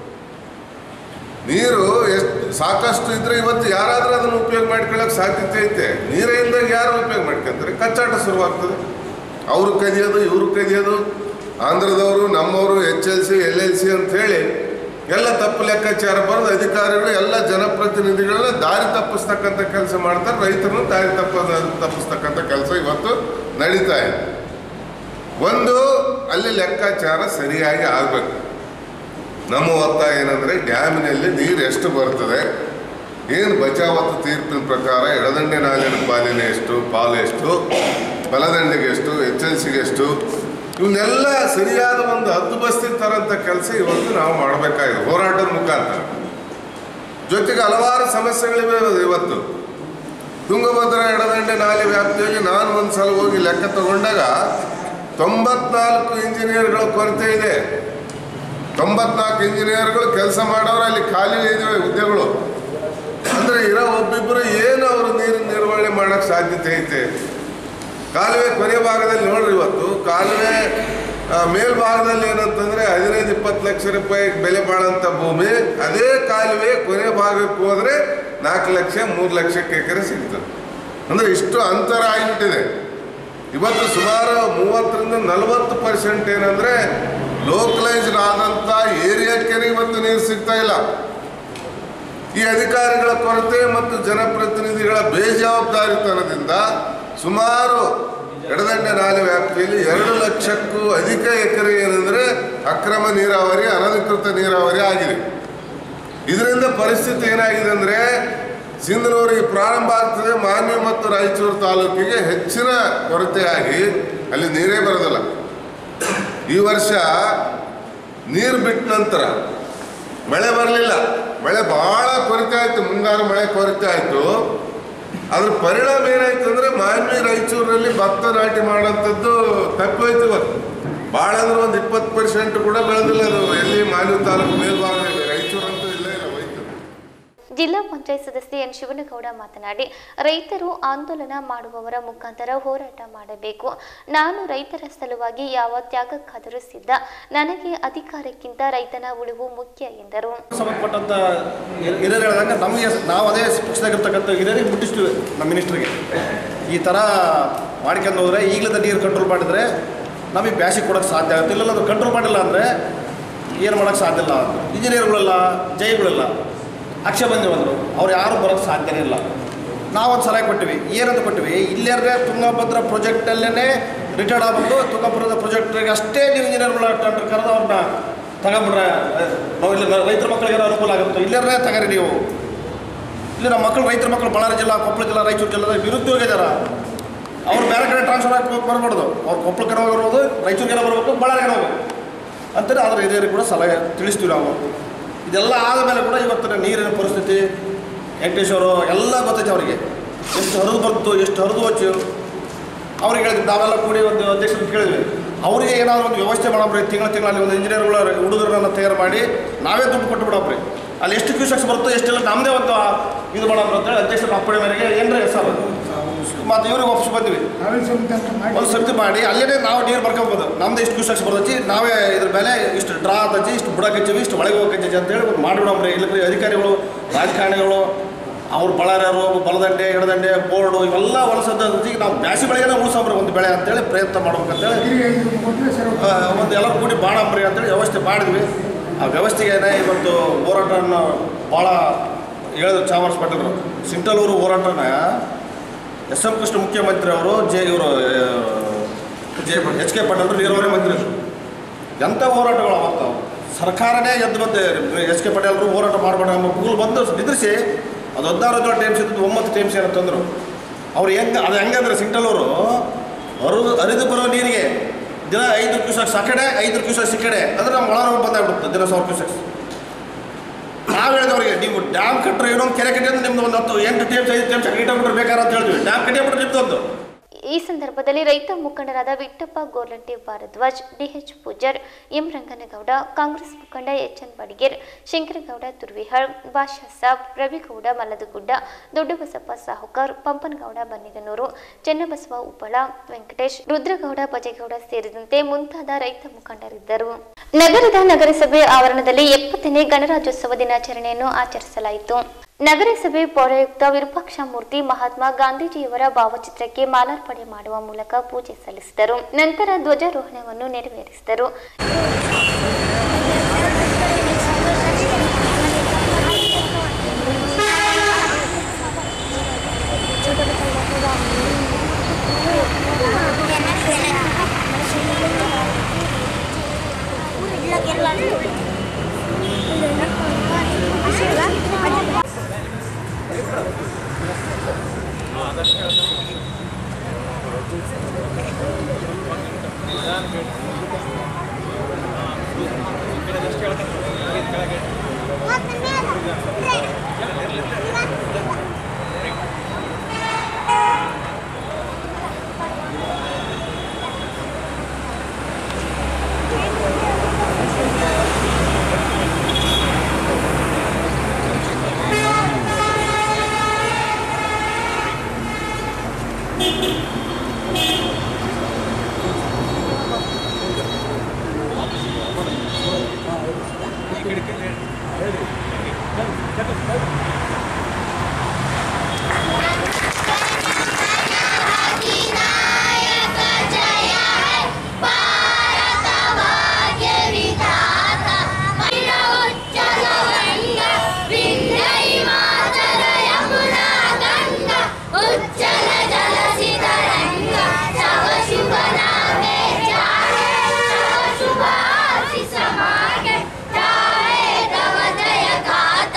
ನೀರು ಎಷ್ಟು ಸಾಕಷ್ಟು ಇದ್ರೆ ಇವತ್ತು ಯಾರಾದ್ರೂ ಅದನ್ನು ಉಪಯೋಗ ಮಾಡ್ಕೊಳ್ಳೋಕೆ ಸಾಧ್ಯತೆ ಐತೆ ನೀರೇ ಇಲ್ದಾಗ ಯಾರು ಉಪಯೋಗ ಮಾಡ್ಕೊಂತಾರೆ ಕಚ್ಚಾಟ ಶುರುವಾಗ್ತದೆ ಅವರು ಕದಿಯೋದು ಇವರು ಕದಿಯೋದು ಆಂಧ್ರದವರು ನಮ್ಮವರು H L C L L C ಅಂತ ಹೇಳಿ ಎಲ್ಲ ತಪ್ಪು ಲೆಕ್ಕಾಚಾರ ಬರೆದು ಅಧಿಕಾರಿಗಳು ಎಲ್ಲ ಜನಪ್ರತಿನಿಧಿಗಳನ್ನ ದಾರಿ ತಪ್ಪಿಸ್ತಕ್ಕಂಥ ಕೆಲಸ ಮಾಡ್ತಾರೆ ರೈತರನ್ನು ದಾರಿ ತಪ್ಪ ತಪ್ಪಿಸ್ತಕ್ಕಂಥ ಕೆಲಸ ಇವತ್ತು ನಡೀತಾ ಇದೆ ಒಂದು ಅಲ್ಲಿ ಲೆಕ್ಕಾಚಾರ ಸರಿಯಾಗಿ ಆಗಬೇಕು ನಮ್ಮ ಒತ್ತಾಯ ಏನಂದರೆ ಡ್ಯಾಮಿನಲ್ಲಿ ನೀರು ಎಷ್ಟು ಬರ್ತದೆ ಏನು ಬಚಾವತ್ತು ತೀರ್ಪಿನ ಪ್ರಕಾರ ಎಡದಂಡೆ ನಾಲಿನ ಪಾಲಿನ ಎಷ್ಟು ಪಾಲು ಎಷ್ಟು ಬಲದಂಡೆಗೆ ಎಷ್ಟು ಎಚ್ ಎಲ್ ಸಿಗೆ ಎಷ್ಟು ಇವನ್ನೆಲ್ಲ ಸರಿಯಾದ ಒಂದು ಹದ್ದುಬಸ್ತಿ ತರಂಥ ಕೆಲಸ ಇವತ್ತು ನಾವು ಮಾಡಬೇಕಾಗಿದೆ ಹೋರಾಟದ ಮುಖಾಂತರ ಜೊತೆಗೆ ಹಲವಾರು ಸಮಸ್ಯೆಗಳಿವೆ ಇವತ್ತು ತುಂಗಭದ್ರಾ ಎಡದಂಡೆ ನಾಲೆ ವ್ಯಾಪ್ತಿಯಲ್ಲಿ ನಾನು ಒಂದು ಸಲ ಹೋಗಿ ಲೆಕ್ಕ ತಗೊಂಡಾಗ ತೊಂಬತ್ನಾಲ್ಕು ಇಂಜಿನಿಯರ್ಗಳ ಕೊರತೆ ಇದೆ ತೊಂಬತ್ನಾಲ್ಕು ಇಂಜಿನಿಯರ್ಗಳು ಕೆಲಸ ಮಾಡೋರು ಅಲ್ಲಿ ಖಾಲಿ ಇದಾವೆ ಹುದ್ದೆಗಳು ಅಂದರೆ ಇರೋ ಒಬ್ಬಿಬ್ಬರು ಏನು ಅವರು ನೀರು ನಿರ್ವಹಣೆ ಮಾಡೋಕ್ಕೆ ಸಾಧ್ಯತೆ ಐತೆ ಕಾಲುವೆ ಕೊನೆ ಭಾಗದಲ್ಲಿ ನೋಡ್ರಿ ಇವತ್ತು ಕಾಲುವೆ ಆ, ಮೇಲ್ಭಾಗದಲ್ಲಿ ಏನಂತಂದ್ರೆ ಹದಿನೈದು ಇಪ್ಪತ್ತು ಲಕ್ಷ ರೂಪಾಯಿ ಬೆಲೆ ಬಾಳಂತ ಭೂಮಿ ಅದೇ ಕಾಲುವೆ ಕೊನೆ ಭಾಗಕ್ಕೆ ಹೋದ್ರೆ ನಾಲ್ಕು ಲಕ್ಷ ಮೂರು ಲಕ್ಷಕ್ಕೆ ಎಕರೆ ಸಿಗ್ತದೆ ಅಂದ್ರೆ ಇಷ್ಟು ಅಂತರ ಆಗಿಬಿಟ್ಟಿದೆ ಇವತ್ತು ಸುಮಾರು ಮೂವತ್ತರಿಂದ ನಲವತ್ತು ಪರ್ಸೆಂಟ್ ಏನಂದ್ರೆ ಲೋಕಲೈಸ್ಡ್ ಆದಂತ ಏರಿಯಾಕ್ಕೆ ಇವತ್ತು ನೀರು ಸಿಗ್ತಾ ಇಲ್ಲ ಈ ಅಧಿಕಾರಿಗಳ ಕೊರತೆ ಮತ್ತು ಜನಪ್ರತಿನಿಧಿಗಳ ಬೇಜವಾಬ್ದಾರಿತನದಿಂದ ಸುಮಾರು ಎಡದಂಡೆ ನಾಲೆ ವ್ಯಾಪ್ತಿಯಲ್ಲಿ ಎರಡು ಲಕ್ಷಕ್ಕೂ ಅಧಿಕ ಎಕರೆ ಏನಂದ್ರೆ ಅಕ್ರಮ ನೀರಾವರಿ ಅನಧಿಕೃತ ನೀರಾವರಿ ಆಗಿದೆ ಇದರಿಂದ ಪರಿಸ್ಥಿತಿ ಏನಾಗಿದೆ ಅಂದ್ರೆ ಸಿಂಧನೂರಿಗೆ ಪ್ರಾರಂಭ ಆಗ್ತದೆ ಮಾನ್ವಿ ಮತ್ತು ರಾಯಚೂರು ತಾಲೂಕಿಗೆ ಹೆಚ್ಚಿನ ಕೊರತೆಯಾಗಿ ಅಲ್ಲಿ ನೀರೇ ಬರೋದಿಲ್ಲ ಈ ವರ್ಷ ನೀರು ಬಿಟ್ಟ ನಂತರ ಮಳೆ ಬರಲಿಲ್ಲ ಮಳೆ ಬಹಳ ಕೊರತೆ ಆಯ್ತು ಮುಂಗಾರು ಮಳೆ ಕೊರತೆ ಆಯ್ತು ಅದ್ರ ಪರಿಣಾಮ ಏನಾಯ್ತು ಅಂದ್ರೆ ಮಾನ್ವಿ ರಾಯಚೂರಲ್ಲಿ ಭತ್ತ ನಾಟಿ ಮಾಡೋಂಥದ್ದು ತಪ್ಪೋಯ್ತು ಇವತ್ತು ಭಾಳ ಅಂದ್ರೆ ಒಂದು ಇಪ್ಪತ್ತು ಪರ್ಸೆಂಟ್ ಕೂಡ ಬೆಳೆದಿಲ್ಲ ಅದು ಎಲ್ಲಿ ಮಾನ್ವಿ ತಾಲೂಕು ಮೇಲ್ಭಾಗದಲ್ಲಿ ರಾಯಚೂರು ಅಂತೂ ಇಲ್ಲೇ ಇಲ್ಲ ಹೋಯ್ತು ಜಿಲ್ಲಾ ಪಂಚಾಯತ್ ಸದಸ್ಯ ಎನ್ ಶಿವನಗೌಡ ಮಾತನಾಡಿ ರೈತರು ಆಂದೋಲನ ಮಾಡುವವರ ಮುಖಾಂತರ ಹೋರಾಟ ಮಾಡಬೇಕು ನಾನು ರೈತರ ಸಲುವಾಗಿ ಯಾವ ತ್ಯಾಗಕ್ಕಾದರೂ ಸಿದ್ಧ ನನಗೆ ಅಧಿಕಾರಕ್ಕಿಂತ ರೈತನ ಉಳಿವು ಮುಖ್ಯ ಎಂದರು ಸಂಬಂಧಪಟ್ಟಂಥ ಹಿರಿಯರು ಹೇಳ್ದಂಗೆ ನಮಗೆ ನಾವು ಅದೇ ಪಕ್ಷದಾಗಿರ್ತಕ್ಕಂಥ ಹಿರಿಯರಿಗೆ ಮುಟ್ಟಿಸ್ತೀವಿ ನಮ್ಮ ಮಿನಿಸ್ಟ್ರಿಗೆ ಈ ಥರ ಮಾಡ್ಕೊಂಡು ಹೋದರೆ ಈಗಲೇ ನೀರು ಕಂಟ್ರೋಲ್ ಮಾಡಿದರೆ ನಮಗೆ ಬ್ಯಾಸಿಗೆ ಕೊಡೋಕ್ಕೆ ಸಾಧ್ಯ ಆಗುತ್ತೆ ಇಲ್ಲ ಅದು ಕಂಟ್ರೋಲ್ ಮಾಡಿಲ್ಲ ಅಂದರೆ ಏನು ಮಾಡೋಕ್ಕೆ ಸಾಧ್ಯ ಇಲ್ಲ ಇಂಜಿನಿಯರ್ಗಳಿಲ್ಲ ಜೈಗಳಿಲ್ಲ ಅಕ್ಷಯ ಬಂದು ಬಂದರು ಅವ್ರು ಯಾರು ಬರೋಕ್ಕೆ ಸಾಧ್ಯನೇ ಇಲ್ಲ ನಾವೊಂದು ಸಲಹೆ ಕೊಟ್ಟಿವಿ ಏನಂತ ಕೊಟ್ಟಿವಿ ಇಲ್ಲೇರೇ ತುಂಗಭದ್ರಾ ಪ್ರಾಜೆಕ್ಟಲ್ಲೇ ರಿಟೈರ್ಡ್ ಆಗ್ಬಿಟ್ಟು ತುಂಗಭದ್ರಾ ಪ್ರಾಜೆಕ್ಟ್ಗೆ ಅಷ್ಟೇ ನೀವು ಇಂಜಿನಿಯರ್ಗಳ ಟೆಂಡರ್ ಕರೆದು ಅವ್ರನ್ನ ತಗೊಂಬಿಟ್ರೆ ನಾವು ಇಲ್ಲಿ ರೈತರ ಮಕ್ಕಳಿಗೆ ಅನುಕೂಲ ಆಗುತ್ತೆ ಇಲ್ಲೇರೇ ತಗರಿ ನೀವು ಇಲ್ಲಿ ನಮ್ಮ ಮಕ್ಕಳು ರೈತರ ಮಕ್ಕಳು ಬಳ್ಳಾರಿ ಜಿಲ್ಲಾ ಕೊಪ್ಪಳ ಜಿಲ್ಲಾ ರಾಯಚೂರು ಜಿಲ್ಲಾದ ನಿರುದ್ಯೋಗ ಇದ್ದಾರೆ ಅವ್ರು ಬೇರೆ ಕಡೆ ಟ್ರಾನ್ಸ್ಫರ್ ಹಾಕಿ ಬರ್ಬಾರ್ದು ಅವ್ರು ಕೊಪ್ಪಳ ಕಡೆ ಹೋಗಿರ್ಬೋದು ರಾಯಚೂರಿಗೆ ಬರಬೇಕು ಬಳ್ಳಾರಿಗೆ ಹೋಗ್ಬೇಕು ಅಂತಲೇ ಅದ್ರ ಹಿರಿಯರಿಗೆ ಕೂಡ ಸಲಹೆ ತಿಳಿಸ್ತೀವಿ ನಾವು ಇದೆಲ್ಲ ಆದಮೇಲೆ ಕೂಡ ಇವತ್ತಿನ ನೀರಿನ ಪರಿಸ್ಥಿತಿ ವೆಂಕಟೇಶ್ವರು ಎಲ್ಲ ಗೊತ್ತೈತೆ ಅವರಿಗೆ ಎಷ್ಟು ಹರಿದು ಬಂತು ಎಷ್ಟು ಹರಿದು ಹೋಚು ಅವ್ರಿಗೆ ಹೇಳಿದ್ವಿ ನಾವೆಲ್ಲ ಕೂಡಿ ಒಂದು ಅಧ್ಯಕ್ಷರು ಕೇಳಿದ್ವಿ ಅವರಿಗೆ ಏನಾದರೂ ಒಂದು ವ್ಯವಸ್ಥೆ ಮಾಡಬ್ರಿ ತಿಂಗಳ ತಿಂಗಳಲ್ಲಿ ಒಂದು ಇಂಜಿನಿಯರ್ಗಳ ಹುಡುಗರನ್ನ ತಯಾರು ಮಾಡಿ ನಾವೇ ದುಡ್ಡು ಕೊಟ್ಟು ಬಿಡಬ್ರಿ ಅಲ್ಲಿ ಎಷ್ಟು ಕ್ಯೂಸೆಕ್ಸ್ ಬರುತ್ತೋ ಎಷ್ಟೆಲ್ಲ ನಮ್ಮದೇ ಒಂದು ಇದು ಮಾಡಬ್ರಿ ಅಂತೇಳಿ ಅಧ್ಯಕ್ಷರ ಅಪ್ಪಣೆ ಮೇರೆಗೆ ಏನ್ರಿ ಸರ್ ಮತ್ತು ಇವ್ರಿಗೆ ವಾಪಸ್ ಬಂದ್ವಿ ಒಂದು ಸಮಿತಿ ಮಾಡಿ ಅಲ್ಲೇ ನಾವು ನೀರು ಬರ್ಕೊಬೋದು ನಮ್ದು ಇಷ್ಟು ಕ್ಯೂಸೆಕ್ಸ್ ಬರ್ತೈತಿ ನಾವೇ ಇದ್ರ ಮೇಲೆ ಇಷ್ಟು ಡ್ರಾ ಹಚ್ಚಿ ಇಷ್ಟು ಬುಡಕ್ಕೆ ಹಚ್ಚಿವಿ ಇಷ್ಟು ಒಳಗೆ ಹೋಗಿ ಹಚ್ಚಿ ಅಂತೇಳಿ ಒಂದು ಮಾಡಿಬಿಡಮ್ರಿ ಇಲ್ಲದ್ರೆ ಅಧಿಕಾರಿಗಳು ರಾಜಕಾರಣಿಗಳು ಅವ್ರು ಬಳ್ಳಾರ್ಯಾರು ಬಲದಂಡೆ ಎಡದಂಡೆ ಬೋರ್ಡು ಇವೆಲ್ಲ ಹೊಲಸದ ಜೊತೆಗೆ ನಾವು ಬ್ಯಾಸಿ ಬೆಳೆಗೆ ಉಳಿಸೋಬ್ರಿ ಒಂದು ಬೆಳೆ ಅಂತೇಳಿ ಪ್ರಯತ್ನ ಮಾಡ್ಬೇಕಂತೇಳಿ ಆ, ಒಂದು ಎಲ್ಲರೂ ಕೂಡಿ ಬಾಣಂಬ್ರಿ ಅಂತೇಳಿ ವ್ಯವಸ್ಥೆ ಮಾಡಿದ್ವಿ ಆ ವ್ಯವಸ್ಥೆಗೆ ಇವತ್ತು ಹೋರಾಟವನ್ನು ಭಾಳ ಹೇಳಿದ್ರು ಚಾಮರ್ಸ್ ಪಟ್ಟರು ಸಿಂಟಲೂರು ಹೋರಾಟನ ಎಸ್ ಎಂ ಕೃಷ್ಣ ಮುಖ್ಯಮಂತ್ರಿ ಅವರು ಜೆ ಇವರು ಜೆ ಎಚ್ ಕೆ ಪಾಟೀಲ್ ನೀರಾವರಿ ಮಂತ್ರಿ ಎಂಥ ಹೋರಾಟಗಳು ಅವತ್ತು ಸರ್ಕಾರನೇ ಎದ್ದು ಬಂದೆ ಎಚ್ ಕೆ ಪಟೇಲ್ರು ಹೋರಾಟ ಮಾಡಬೇಡ ನಮ್ಮ ಕೂಗಲು ಬಂದು ನಿದ್ರಿಸಿ ಅದು ಹದಿನಾರು ಹದಿನೇಳು ಟೈಮ್ಸ್ ಇದ್ದು ಒಂಬತ್ತು ಟೈಮ್ಸ್ ಏನೋ ತಂದರು ಅವ್ರು ಹೆಂಗೆ ಅದು ಹೆಂಗಂದ್ರೆ ಸಿಂಟಲೂರು ಹರು ಹರಿದು ಬರೋ ನೀರಿಗೆ ದಿನ ಐದು ಕ್ಯೂಸೆಕ್ಸ್ ಆ ಕಡೆ ಐದು ಕ್ಯೂಸೆಕ್ಸ್ ಈ ಕಡೆ ಅಂದ್ರೆ ನಮ್ಮ ಒಳಗೆ ಬಂದಾಗ್ಬಿಡುತ್ತೆ ದಿನ ಸಾವಿರ ಕ್ಯೂಸೆಕ್ಸ್ ನಾವು ಹೇಳಿದವ್ರಿಗೆ ನೀವು ಡ್ಯಾಮ್ ಕಟ್ಟರೆ ಏನೋ ಒಂದು ಕೆರೆ ಕಟ್ಟಿದ್ರೆ ನಿಮ್ದು ಒಂದು ಹತ್ತು ಎಂಟು ಟೈಮ್ಸ್ ಐದು ಟೈಮ್ಸ್ ಕಟ್ಟಿಬಿಟ್ರೆ ಬೇಕಾದ್ರೆ ಅಂತ ಹೇಳಿದ್ವಿ ಡ್ಯಾಮ್ ಕಟ್ಟಿಬಿಟ್ರೆ ನಿಮ್ದು ಒಂದು ಈ ಸಂದರ್ಭದಲ್ಲಿ ರೈತ ಮುಖಂಡರಾದ ವಿಠಪ್ಪ ಗೋರ್ಲಂಟಿ ಭಾರದ್ವಾಜ್ ಡಿಎಚ್ ಪೂಜಾರ್ ಎಂ ರಂಗನಗೌಡ ಕಾಂಗ್ರೆಸ್ ಮುಖಂಡ ಎಚ್ ಎನ್ ಬಡಿಗೇರ್ ಶಂಕರಗೌಡ ತುರ್ವಿಹಳ್ ಬಾಷಾ ಸಾಬ್ ರವಿಗೌಡ ಮಲ್ಲದಗುಡ್ಡ ದೊಡ್ಡಬಸಪ್ಪ ಸಾಹುಕಾರ್ ಪಂಪನಗೌಡ ಬನ್ನಿಗನೂರು ಚೆನ್ನಬಸವ ಉಪ್ಪಳ ವೆಂಕಟೇಶ್ ರುದ್ರಗೌಡ ಬಜೇಗೌಡ ಸೇರಿದಂತೆ ಮುಂತಾದ ರೈತ ಮುಖಂಡರಿದ್ದರು ನಗರದ ನಗರಸಭೆ ಆವರಣದಲ್ಲಿ ಎಪ್ಪತ್ತನೇ ಗಣರಾಜ್ಯೋತ್ಸವ ದಿನಾಚರಣೆಯನ್ನು ಆಚರಿಸಲಾಯಿತು ನಗರಸಭೆ ಪೌರಾಯುಕ್ತ ವಿರೂಪಾಕ್ಷ ಮೂರ್ತಿ ಮಹಾತ್ಮ ಗಾಂಧೀಜಿಯವರ ಭಾವಚಿತ್ರಕ್ಕೆ ಮಾಲಾರ್ಪಣೆ ಮಾಡುವ ಮೂಲಕ ಪೂಜೆ ಸಲ್ಲಿಸಿದರು ನಂತರ ಧ್ವಜಾರೋಹಣವನ್ನು ನೆರವೇರಿಸಿದರು ಉಚ್ಚಲ ಜಲಸಿತರಂಗ ತವ ಶುಭ ನಾಮೆ ಜಾರೆ ತವ ಶುಭಾಶಿಸ ಮಾಗೆ ತಾರೆ ತವ ಜಯ ಗಾತ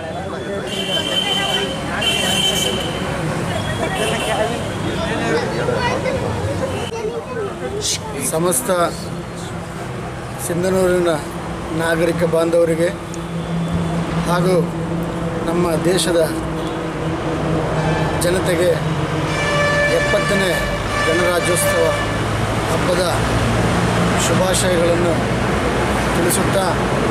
ಸಮಸ್ತ ಸಿಂಧನೂರಿನ ನಾಗರಿಕ ಬಾಂಧವರಿಗೆ ಹಾಗೂ ನಮ್ಮ ದೇಶದ ಜನತೆಗೆ ಎಪ್ಪತ್ತನೇ ಗಣರಾಜ್ಯೋತ್ಸವ ಹಬ್ಬದ ಶುಭಾಶಯಗಳನ್ನು ತಿಳಿಸುತ್ತಾ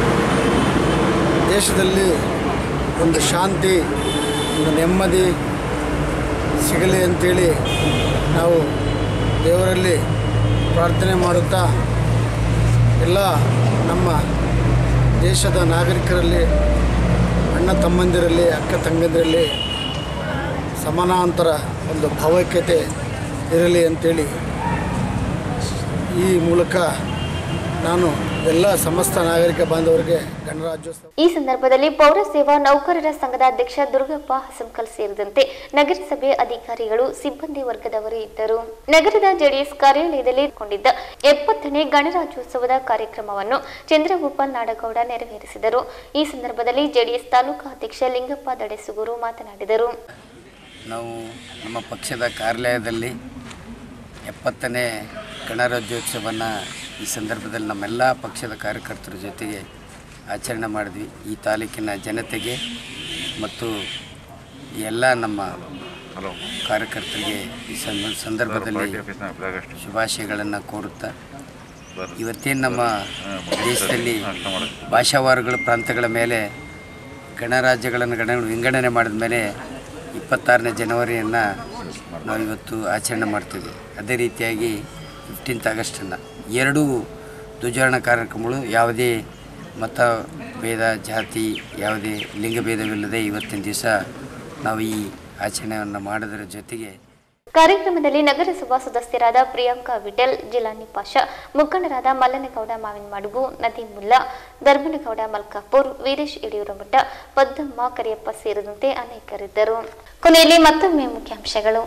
ದೇಶದಲ್ಲಿ ಒಂದು ಶಾಂತಿ ಒಂದು ನೆಮ್ಮದಿ ಸಿಗಲಿ ಅಂತೇಳಿ ನಾವು ದೇವರಲ್ಲಿ ಪ್ರಾರ್ಥನೆ ಮಾಡುತ್ತಾ ಎಲ್ಲ ನಮ್ಮ ದೇಶದ ನಾಗರಿಕರಲ್ಲಿ ಅಣ್ಣ ತಮ್ಮಂದಿರಲ್ಲಿ ಅಕ್ಕ ತಂಗಂದಿರಲ್ಲಿ ಸಮಾನಾಂತರ ಒಂದು ಭಾವೈಕ್ಯತೆ ಇರಲಿ ಅಂತೇಳಿ ಈ ಮೂಲಕ ನಾನು ಎಲ್ಲ ಸಮಸ್ತ ನಾಗರಿಕ ಬಾಂಧವರಿಗೆ ಗಣರಾಜ್ಯೋತ್ಸವ ಈ ಸಂದರ್ಭದಲ್ಲಿ ಪೌರ ಸೇವಾ ನೌಕರರ ಸಂಘದ ಅಧ್ಯಕ್ಷ ದುರ್ಗಪ್ಪ ಹಸಂಕಲ್ ಸೇರಿದಂತೆ ನಗರಸಭೆ ಅಧಿಕಾರಿಗಳು ಸಿಬ್ಬಂದಿ ವರ್ಗದವರು ಇದ್ದರು ನಗರದ ಜೆಡಿಎಸ್ ಕಾರ್ಯಾಲಯದಲ್ಲಿ ಕೊಂಡಿದ್ದ ಎಪ್ಪತ್ತನೇ ಗಣರಾಜ್ಯೋತ್ಸವದ ಕಾರ್ಯಕ್ರಮವನ್ನು ಚಂದ್ರಗೋಪಾಲ್ ನಾಡಗೌಡ ನೆರವೇರಿಸಿದರು ಈ ಸಂದರ್ಭದಲ್ಲಿ ಜೆಡಿಎಸ್ ತಾಲೂಕಾ ಅಧ್ಯಕ್ಷ ಲಿಂಗಪ್ಪ ದಡೆಸುಗೂರು ಮಾತನಾಡಿದರು ನಾವು ನಮ್ಮ ಪಕ್ಷದ ಕಾರ್ಯಾಲಯದಲ್ಲಿ ಎಪ್ಪತ್ತನೇ ಗಣರಾಜ್ಯೋತ್ಸವವನ್ನು ಈ ಸಂದರ್ಭದಲ್ಲಿ ನಮ್ಮೆಲ್ಲ ಪಕ್ಷದ ಕಾರ್ಯಕರ್ತರ ಜೊತೆಗೆ ಆಚರಣೆ ಮಾಡಿದ್ವಿ ಈ ತಾಲೂಕಿನ ಜನತೆಗೆ ಮತ್ತು ಎಲ್ಲ ನಮ್ಮ ಕಾರ್ಯಕರ್ತರಿಗೆ ಈ ಸಂದ- ಸಂದರ್ಭದಲ್ಲಿ ಶುಭಾಶಯಗಳನ್ನು ಕೋರುತ್ತಾ ಇವತ್ತೇನು ನಮ್ಮ ದೇಶದಲ್ಲಿ ಭಾಷಾವಾರಗಳ ಪ್ರಾಂತಗಳ ಮೇಲೆ ಗಣರಾಜ್ಯಗಳನ್ನು ಗಣ ವಿಂಗಡಣೆ ಮಾಡಿದ ಮೇಲೆ ಇಪ್ಪತ್ತಾರನೇ ಜನವರಿಯನ್ನು ನಾವು ಇವತ್ತು ಆಚರಣೆ ಮಾಡ್ತೀವಿ ಅದೇ ರೀತಿಯಾಗಿ ಫಿಫ್ಟೀನ್ತ್ ಆಗಸ್ಟನ್ನು ಎರಡೂ ಧ್ವಜಾರೋಹಣ ಕಾರ್ಯಕ್ರಮಗಳು ಯಾವುದೇ ಮತ ಭೇದ ಜಾತಿ ಯಾವುದೇ ಲಿಂಗಭೇದವಿಲ್ಲದೆ ಇವತ್ತಿನ ದಿವಸ ನಾವು ಈ ಆಚರಣೆಯನ್ನು ಮಾಡೋದರ ಜೊತೆಗೆ ಕಾರ್ಯಕ್ರಮದಲ್ಲಿ ನಗರಸಭಾ ಸದಸ್ಯರಾದ ಪ್ರಿಯಾಂಕಾ ವಿಠಲ್ ಜಿಲಾನಿ ಪಾಷಾ ಮುಖಂಡರಾದ ಮಲ್ಲನಗೌಡ ಮಾವಿನಮಡುಗು ನದೀಮುಲ್ಲಾ ಧರ್ಮನಗೌಡ ಮಲ್ಕಾಪುರ್ ವೀರೇಶ್ ಯಡಿಯೂರಮಠ ಪದ್ದಮ್ಮ ಕರಿಯಪ್ಪ ಸೇರಿದಂತೆ ಅನೇಕರಿದ್ದರು ಕೊನೆಯಲ್ಲಿ ಮತ್ತೊಮ್ಮೆ ಮುಖ್ಯಾಂಶಗಳು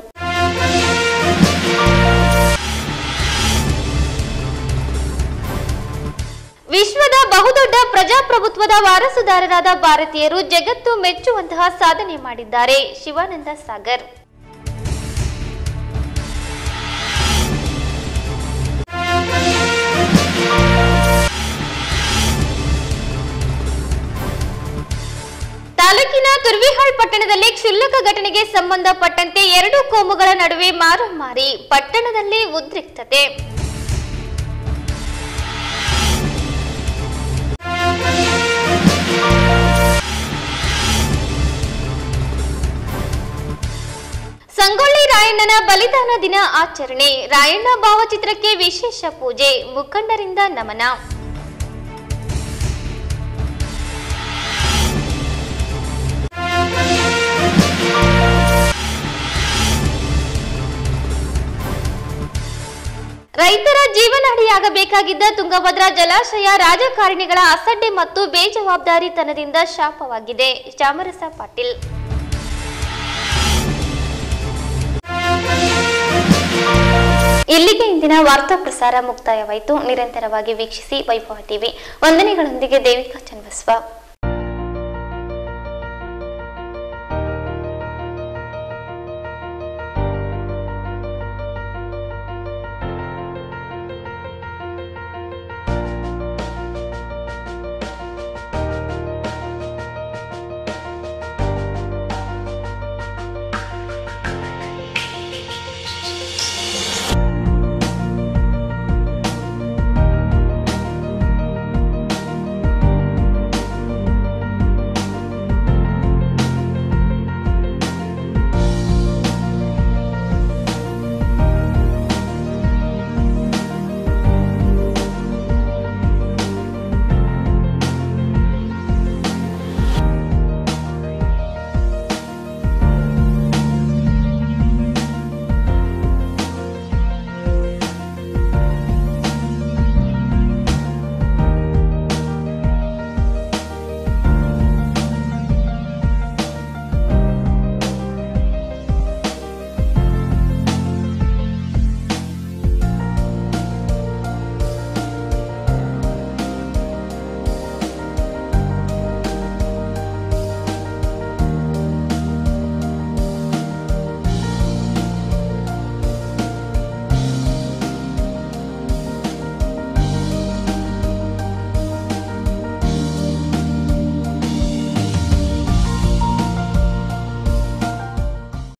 ವಿಶ್ವದ ಬಹುದೊಡ್ಡ ಪ್ರಜಾಪ್ರಭುತ್ವದ ವಾರಸುದಾರರಾದ ಭಾರತೀಯರು ಜಗತ್ತು ಮೆಚ್ಚುವಂತಹ ಸಾಧನೆ ಮಾಡಿದ್ದಾರೆ ಶಿವಾನಂದ ಸಾಗರ್ ತಾಲೂಕಿನ ತುರ್ವಿಹಾಳ್ ಪಟ್ಟಣದಲ್ಲಿ ಕ್ಷುಲ್ಲಕ ಘಟನೆಗೆ ಸಂಬಂಧಪಟ್ಟಂತೆ ಎರಡು ಕೋಮುಗಳ ನಡುವೆ ಮಾರಾಮಾರಿ ಪಟ್ಟಣದಲ್ಲಿ ಉದ್ರಿಕ್ತತೆ ಸಂಗೊಳ್ಳಿ ರಾಯಣ್ಣನ ಬಲಿದಾನ ದಿನ ಆಚರಣೆ ರಾಯಣ್ಣ ಭಾವಚಿತ್ರಕ್ಕೆ ವಿಶೇಷ ಪೂಜೆ ಮುಖಂಡರಿಂದ ನಮನ ರೈತರ ಜೀವನಾಡಿಯಾಗಬೇಕಾಗಿದ್ದ ತುಂಗಭದ್ರಾ ಜಲಾಶಯ ರಾಜಕಾರಣಿಗಳ ಅಸಡ್ಡೆ ಮತ್ತು ಬೇಜವಾಬ್ದಾರಿತನದಿಂದ ಶಾಪವಾಗಿದೆ ಚಾಮರಸ ಪಾಟೀಲ್ ಇಲ್ಲಿಗೆ ಇಂದಿನ ವಾರ್ತಾ ಪ್ರಸಾರ ಮುಕ್ತಾಯವಾಯಿತು ನಿರಂತರವಾಗಿ ವೀಕ್ಷಿಸಿ ವೈಭವ ಟಿವಿ ವಂದನೆಗಳೊಂದಿಗೆ ದೇವಿಕಾ ಚನ್ಬಸ್ವ